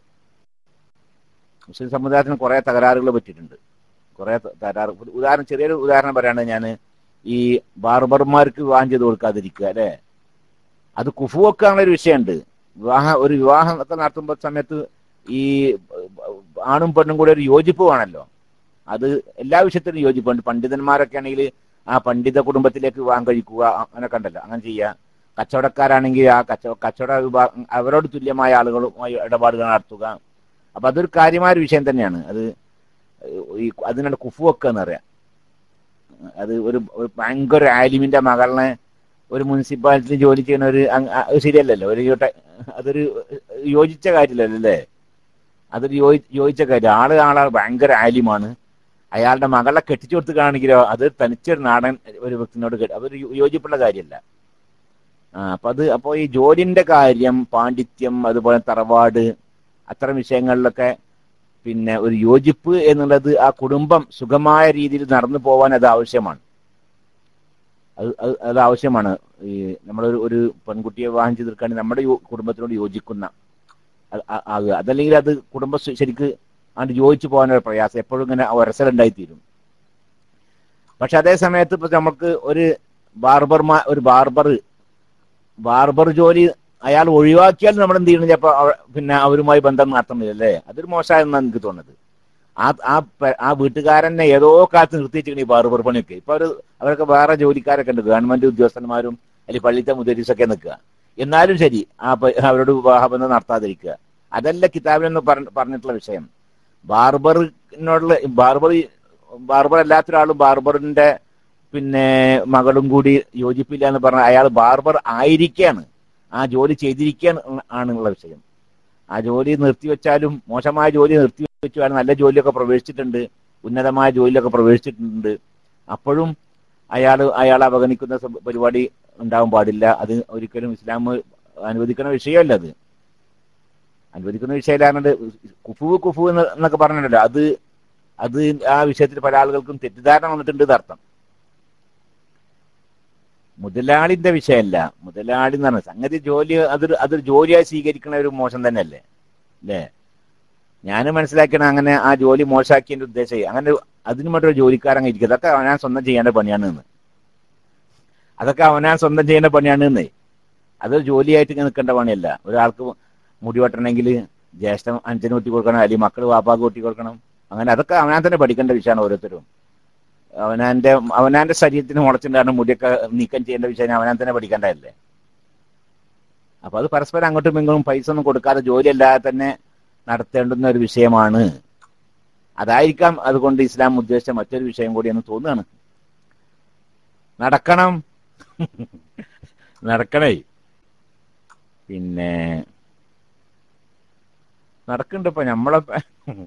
മുസ്ലിം സമുദായത്തിന് കുറെ തകരാറുകൾ പറ്റിയിട്ടുണ്ട് കുറെ ത- തകരാറ് ഉദാഹരണം ചെറിയൊരു ഉദാഹരണം പറയുകയാണെങ്കിൽ ഞാൻ ഈ ബാർബർമാർക്ക് വിവാഹം ചെയ്ത് കൊടുക്കാതിരിക്കുക അല്ലെ അത് കുഫുവൊക്കെ അങ്ങനെ ഒരു വിഷയമുണ്ട് വിവാഹ ഒരു വിവാഹം ഒക്കെ നടത്തുമ്പോൾ സമയത്ത് ഈ ആണും പെണ്ണും കൂടെ ഒരു യോജിപ്പ് വേണമല്ലോ അത് എല്ലാ വിഷയത്തിലും യോജിപ്പുണ്ട് പണ്ഡിതന്മാരൊക്കെ ആണെങ്കിൽ ആ പണ്ഡിത കുടുംബത്തിലേക്ക് വിവാഹം കഴിക്കുക അങ്ങനെ കണ്ടല്ലോ അങ്ങനെ ചെയ്യുക കച്ചവടക്കാരാണെങ്കിൽ ആ കച്ചവട കച്ചവട വിഭാഗം അവരോട് തുല്യമായ ആളുകളുമായി ഇടപാടുകൾ നടത്തുക അപ്പൊ അതൊരു കാര്യമായ ഒരു വിഷയം തന്നെയാണ് അത് ഈ അതിനാണ് കുഫുവൊക്കെ എന്ന് പറയാം അത് ഒരു ഒരു ഭയങ്കര ആലിമിന്റെ മകളെ ഒരു മുനിസിപ്പാലിറ്റിയിൽ ജോലി ചെയ്യുന്ന ഒരു അങ്- ആ, അത് ശരിയല്ലല്ലോ ഒരു യോട്ട- അതൊരു യോജിച്ച കാര്യമല്ലല്ലോ അല്ലേ അതൊരു യോജി യോജിച്ച കാര്യം ആള് ആളാ ഭയങ്കര ആലിമാണ് അയാളുടെ മകളെ കെട്ടിച്ചു കൊടുത്ത് കാണിക്കലോ അത് തനിച്ചൊരു നാടൻ ഒരു വ്യക്തിനോട് കെട്ടി- അതൊരു യോ- യോജിപ്പുള്ള കാര്യമല്ല ആ അപ്പൊ അത് അപ്പോ ഈ ജോലിന്റെ കാര്യം പാണ്ഡിത്യം അതുപോലെ തറവാട് അത്തരം വിഷയങ്ങളിലൊക്കെ പിന്നെ ഒരു യോജിപ്പ് എന്നുള്ളത് ആ കുടുംബം സുഖമായ രീതിയിൽ നടന്നു പോവാൻ അത് ആവശ്യമാണ് അത് അത് അത് ആവശ്യമാണ് ഈ നമ്മളൊരു ഒരു പെൺകുട്ടിയെ വിവാഹം ചെയ്തെടുക്കുകയാണെങ്കിൽ നമ്മുടെ യോ- കുടുംബത്തിനോട് യോജിക്കുന്ന അത് ആ- ആകുക അതല്ലെങ്കിൽ അത് കുടുംബം ശ- ശരിക്ക് അത് യോജിച്ചു പോകാനൊരു പ്രയാസം എപ്പോഴും ഇങ്ങനെ ഒരസലുണ്ടായിത്തീരും പക്ഷെ അതേ സമയത്ത് ഇപ്പൊ നമുക്ക് ഒരു ബാർബർമാ ഒരു ബാർബർ ബാർബർ ജോലി അയാൾ ഒഴിവാക്കിയാൽ നമ്മൾ എന്ത് ചെയ്യണം ചിലപ്പോ അവ- പിന്നെ അവരുമായി ബന്ധം നടത്തുന്നില്ല അല്ലേ അതൊരു മോശമായെന്നാണ് എനിക്ക് തോന്നുന്നത് ആ ആ പ- ആ വീട്ടുകാരനെ ഏതോ കാലത്ത് നിർത്തിച്ചിരിക്കണം ഈ ബാർബർ പണിയൊക്കെ ഇപ്പൊ അവര് അവരൊക്കെ വേറെ ജോലിക്കാരൊക്കെ ഉണ്ട് ഗവൺമെന്റ് ഉദ്യോഗസ്ഥന്മാരും അല്ലെങ്കിൽ പള്ളിത്തെ മുദരീസൊക്കെ നിൽക്കുക എന്നാലും ശരി ആ പ- അവരോട് വിവാഹബന്ധം നടത്താതിരിക്കുക അതല്ല കിതാബിലെന്ന് പറഞ്ഞ- പറഞ്ഞിട്ടുള്ള വിഷയം ബാർബറിനോടുള്ള ബാർബർ ബാർബർ അല്ലാത്ത ഒരാളും ബാർബറിന്റെ പിന്നെ മകളും കൂടി യോജിപ്പില്ല എന്ന് പറഞ്ഞ അയാൾ ബാർബർ ആയിരിക്കാണ് ആ ജോലി ചെയ്തിരിക്കുകയാണ് ആണുള്ള വിഷയം ആ ജോലി നിർത്തിവെച്ചാലും മോശമായ ജോലി നിർത്തിവെച്ചാലും നല്ല ജോലിയൊക്കെ പ്രവേശിച്ചിട്ടുണ്ട് ഉന്നതമായ ജോലിയിലൊക്കെ പ്രവേശിച്ചിട്ടുണ്ട് അപ്പോഴും അയാൾ അയാളെ അവഗണിക്കുന്ന സം- പരിപാടി ഉണ്ടാവാൻ പാടില്ല അത് ഒരിക്കലും ഇസ്ലാം അനുവദിക്കുന്ന വിഷയമല്ല അത് അനുവദിക്കുന്ന വിഷയമില്ലാണ്ട് കുഫു കുഫു എന്ന് എന്നൊക്കെ പറഞ്ഞിട്ടുണ്ടല്ലോ അത് അത് ആ വിഷയത്തിൽ പല ആളുകൾക്കും തെറ്റിദ്ധാരണ വന്നിട്ടുണ്ട് എന്ന് അർത്ഥം മുതലാളിന്റെ വിഷയമല്ല മുതലാളി എന്ന് പറഞ്ഞ സംഗതി ജോലി അതൊരു അതൊരു ജോലിയായി സ്വീകരിക്കുന്ന ഒരു മോശം തന്നെയല്ലേ അല്ലേ ഞാൻ മനസ്സിലാക്കണ അങ്ങനെ ആ ജോലി മോശമാക്കിയതിന്റെ ഉദ്ദേശം അങ്ങനെ അതിനു മറ്റൊരു ജോലിക്കാരൻ ഇരിക്കും അതൊക്കെ അവനാൻ സ്വന്തം ചെയ്യേണ്ട പണിയാണ് എന്ന് അതൊക്കെ അവനാൻ സ്വന്തം ചെയ്യേണ്ട പണിയാണ് എന്നേ അതൊരു ജോലിയായിട്ട് ഇങ്ങനെ നിൽക്കേണ്ട പണിയല്ല ഒരാൾക്ക് മുടി വെട്ടണമെങ്കിൽ ജ്യേഷ്ഠം അഞ്ചന് കൂട്ടി കൊടുക്കണം അല്ലെങ്കിൽ മക്കൾ വാപ്പാക്ക് കൂട്ടി കൊടുക്കണം അങ്ങനെ അതൊക്കെ അവനാൻ തന്നെ പഠിക്കേണ്ട വിഷയമാണ് ഓരോരുത്തരും അവനാന്റെ അവനാന്റെ ശരീരത്തിന് മുളച്ചിട്ടാണ് മുടിയൊക്കെ നീക്കം ചെയ്യേണ്ട വിഷയം അവനാൻ തന്നെ പഠിക്കേണ്ടതല്ലേ അപ്പൊ അത് പരസ്പരം അങ്ങോട്ടും ഇങ്ങോട്ടും പൈസ ഒന്നും കൊടുക്കാതെ ജോലി അല്ലാതെ തന്നെ നടത്തേണ്ടുന്ന ഒരു വിഷയമാണ് അതായിരിക്കാം അതുകൊണ്ട് ഇസ്ലാം ഉദ്ദേശിച്ച മറ്റൊരു വിഷയം കൂടിയെന്ന് തോന്നുകയാണ് നടക്കണം നടക്കണേ പിന്നെ നടക്കുന്നുണ്ട് ഇപ്പൊ നമ്മളെ പ-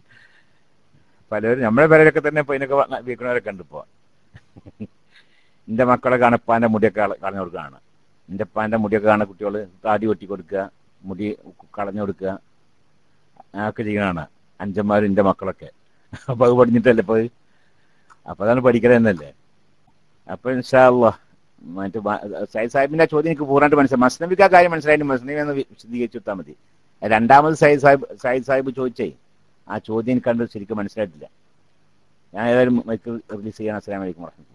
പലരും നമ്മളെ പേരൊക്കെ തന്നെ ഇപ്പൊ ഇതിനൊക്കെ വീക്കണവരൊക്കെ ഉണ്ട് ഇപ്പൊ എന്റെ മക്കളെ കാണപ്പാന്റെ മുടിയൊക്കെ കള- കളഞ്ഞു കൊടുക്കുകയാണ് എന്റെ അപ്പാന്റെ മുടിയൊക്കെ കാണുന്ന കുട്ടികൾ താടി വെട്ടി കൊടുക്കുക മുടി കളഞ്ഞു കൊടുക്കുക അതൊക്കെ ചെയ്യണതാണ് അഞ്ചന്മാരും എന്റെ മക്കളൊക്കെ അപ്പൊ അത് പഠിച്ചിട്ടല്ലേ ഇപ്പൊ ഇത്? അപ്പൊ അതാണ് പഠിക്കണത് തന്നെയല്ലേ അപ്പൊ ഇൻഷാല്ല മറ്റു സയ്യിദ് സാഹിബിന്റെ ആ ചോദ്യം എനിക്ക് പൂർണ്ണമായിട്ട് മനസ്സിലായി മസ്നവിക്ക് ആ കാര്യം മനസ്സിലായിട്ട് മസ്നവി എന്ന് വി- വിശദീകരിച്ചു കൊടുത്താൽ മതി രണ്ടാമത് സയ്യിദ് സാഹിബ് സയ്യിദ് സാഹിബ് ചോദിച്ചേ ആ ചോദ്യം എനിക്ക് കണ്ട് ശരിക്കും മനസ്സിലായിട്ടില്ല ഞാൻ ഏതായാലും മൈക്ക് റിലീസ് ചെയ്യണം അസ്സലാമു അലൈക്കും വറഹ്മത്തുള്ളാഹി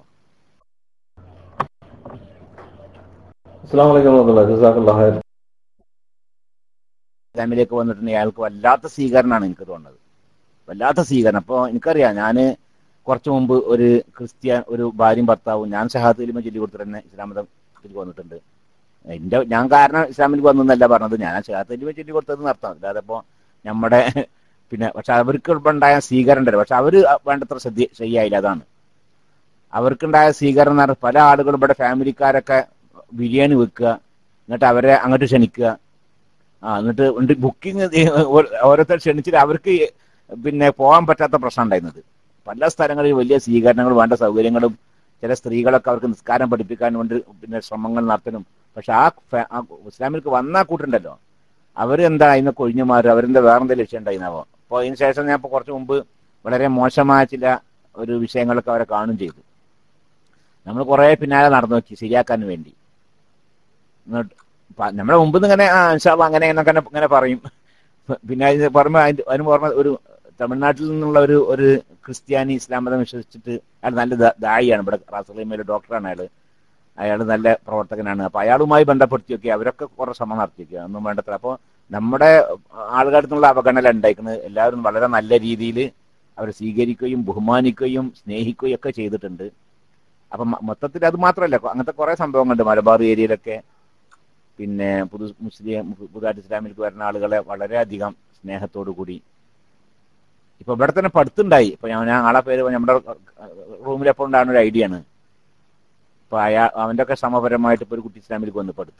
അസ്സാം വലൈക്കും വാഹമത്തുള്ള ജസാഖല്ലാ ഖൈർ ഇസ്ലാമിലേക്ക് വന്നിട്ടുണ്ടെങ്കിൽ അയാൾക്ക് വല്ലാത്ത സ്വീകരണമാണ് എനിക്ക് തോന്നുന്നത് വല്ലാത്ത സ്വീകരണം അപ്പോൾ എനിക്കറിയാം ഞാൻ കുറച്ചു മുമ്പ് ഒരു ക്രിസ്ത്യൻ ഒരു ഭാര്യയും ഭർത്താവും ഞാൻ ഷഹാദ് കലിമ ചൊല്ലി കൊടുത്തിട്ട് തന്നെ ഇസ്ലാം മതത്തിലേക്ക് വന്നിട്ടുണ്ട് എന്റെ ഞാൻ കാരണം ഇസ്ലാമിലേക്ക് വന്നല്ല പറഞ്ഞത് ഞാൻ ഷഹാദ് കലിമ ചൊല്ലി കൊടുത്തത് അർത്ഥം അല്ലാതെ ഇപ്പോൾ നമ്മുടെ പിന്നെ പക്ഷെ അവർക്ക് ഇപ്പം ഉണ്ടായ സ്വീകരണം ഉണ്ടല്ലോ പക്ഷെ അവര് വേണ്ടത്ര ശ്രദ്ധ ശരിയായില്ല അതാണ് അവർക്കുണ്ടായ സ്വീകരണം എന്ന് പറഞ്ഞാൽ പല ആളുകളും ഇവിടെ ഫാമിലിക്കാരൊക്കെ ബിരിയാണി വെക്കുക എന്നിട്ട് അവരെ അങ്ങോട്ട് ക്ഷണിക്കുക ആ എന്നിട്ട് ബുക്കിംഗ് ഓരോരുത്തർ ക്ഷണിച്ചിട്ട് അവർക്ക് പിന്നെ പോകാൻ പറ്റാത്ത പ്രശ്നം ഉണ്ടായിരുന്നത് പല സ്ഥലങ്ങളിൽ വലിയ സ്വീകരണങ്ങളും വേണ്ട സൗകര്യങ്ങളും ചില സ്ത്രീകളൊക്കെ അവർക്ക് നിസ്കാരം പഠിപ്പിക്കാൻ വേണ്ടി പിന്നെ ശ്രമങ്ങൾ നടത്തണം പക്ഷെ ആ ഫാ- ആ ഇസ്ലാമിലേക്ക് വന്ന കൂട്ടുണ്ടല്ലോ അവർ എന്താ അതിനെ കൊഴിഞ്ഞു മാറും അവരെന്താ വേറെന്തെങ്കിലും ലക്ഷ്യം ഉണ്ടായിരുന്നാവോ അപ്പോൾ അതിന് ശേഷം ഞാൻ ഇപ്പോൾ കുറച്ച് മുമ്പ് വളരെ മോശമായ ചില ഒരു വിഷയങ്ങളൊക്കെ അവരെ കാണും ചെയ്തു നമ്മൾ കുറേ പിന്നാലെ നടന്നു നോക്കി ശരിയാക്കാൻ വേണ്ടി എന്നിട്ട് പ- നമ്മുടെ മുമ്പ് ഇങ്ങനെ ആ ഇൻഷാല്ല അങ്ങനെ എന്നൊക്കെ ഇങ്ങനെ- ഇങ്ങനെ പറയും പിന്നെ അതിന് പുറമെ അതിന് അതിന് പുറമെ ഒരു തമിഴ്നാട്ടിൽ നിന്നുള്ള ഒരു ഒരു ക്രിസ്ത്യാനി ഇസ്ലാം മതം വിശ്വസിച്ചിട്ട് അയാൾ നല്ല ദാ- ദായിയാണ് ഇവിടെ റാസലീമയിലെ ഡോക്ടറാണ് അയാൾ അയാൾ നല്ല പ്രവർത്തകനാണ് അപ്പൊ അയാളുമായി ബന്ധപ്പെടുത്തിയൊക്കെ അവരൊക്കെ കുറെ ശ്രമം നടത്തിയൊക്കെ ഒന്നും വേണ്ടത്ര അപ്പോൾ നമ്മുടെ ആളുകളുടെ നിന്നുള്ള അവഗണന ഉണ്ടായിരിക്കുന്നത് എല്ലാവരും വളരെ നല്ല രീതിയിൽ അവരെ സ്വീകരിക്കുകയും ബഹുമാനിക്കുകയും സ്നേഹിക്കുകയും ഒക്കെ ചെയ്തിട്ടുണ്ട് അപ്പം മ- മൊത്തത്തിൽ അത് മാത്രമല്ല അങ്ങനത്തെ കുറെ സംഭവങ്ങളുണ്ട് മലബാർ ഏരിയയിലൊക്കെ പിന്നെ പുതു മുസ്ലിം പുതുതായിട്ട് ഇസ്ലാമിലേക്ക് വരുന്ന ആളുകളെ വളരെയധികം സ്നേഹത്തോടു കൂടി ഇപ്പൊ ഇവിടെ തന്നെ പഠിത്തുണ്ടായി ഇപ്പൊ ഞാൻ ഞാൻ ആളെ പേര് നമ്മുടെ റൂമിൽ എപ്പോൾ ഉണ്ടാകുന്ന ഒരു ഐഡിയ ആണ് ഇപ്പൊ അയാ അവന്റെ ഒക്കെ സമപരമായിട്ട് ഇപ്പൊ ഒരു കുട്ടി ഇസ്ലാമിലേക്ക് വന്ന് പഠിത്ത്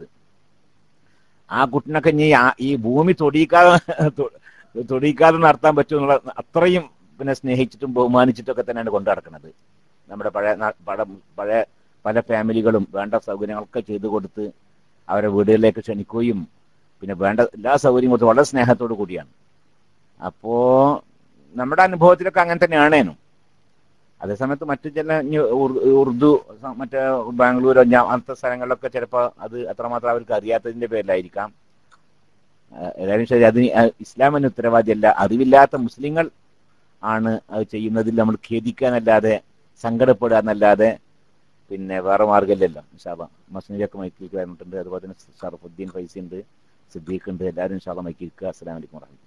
ആ കുട്ടിനൊക്കെ ഇനി ആ- ഈ ഭൂമി തൊടിയിക്കാതെ തൊ- തൊടിയിക്കാതെ നടത്താൻ പറ്റുമെന്നുള്ള അത്രയും പിന്നെ സ്നേഹിച്ചിട്ടും ബഹുമാനിച്ചിട്ടും ഒക്കെ തന്നെയാണ് കൊണ്ടു നടക്കുന്നത് നമ്മുടെ പഴയ നാ- പഴ- പഴയ പല ഫാമിലികളും വേണ്ട സൗകര്യങ്ങളൊക്കെ ചെയ്തു കൊടുത്ത് അവരെ വീടുകളിലേക്ക് ക്ഷണിക്കുകയും പിന്നെ വേണ്ട എല്ലാ സൗകര്യവും കൊടുത്ത് വളരെ സ്നേഹത്തോടു കൂടിയാണ് അപ്പോ നമ്മുടെ അനുഭവത്തിലൊക്കെ അങ്ങനെ തന്നെയാണേനും അതേസമയത്ത് മറ്റു ചില ഇനി ഉർ- ഉറുദു സ- മറ്റേ ബാംഗ്ലൂരോ ഞാ- അങ്ങനത്തെ സ്ഥലങ്ങളിലൊക്കെ ചിലപ്പോൾ അത് അത്രമാത്രം അവർക്ക് അറിയാത്തതിന്റെ പേരിലായിരിക്കാം ആ, ഏതായാലും ശരി അതിന് ആ, ഇസ്ലാമിന് ഉത്തരവാദിയല്ല അറിവില്ലാത്ത മുസ്ലിങ്ങൾ ആണ് അത് ചെയ്യുന്നതിൽ നമ്മൾ ഖേദിക്കാനല്ലാതെ സങ്കടപ്പെടുക എന്നല്ലാതെ പിന്നെ വേറെ മാർഗമില്ലല്ലോ ഇൻഷാല്ല മസ്നിയൊക്കെ മൈക്കിലേക്ക് വന്നിട്ടുണ്ട് അതുപോലെ തന്നെ ഷറഫുദ്ദീൻ ഫൈസി ഉണ്ട് സിദ്ദീഖ് ഉണ്ട് എല്ലാവരും ഇൻഷാല്ല മൈക്കിൽ അസ്സലാമലൈക്കും വറഹ്മത്തുള്ളാഹി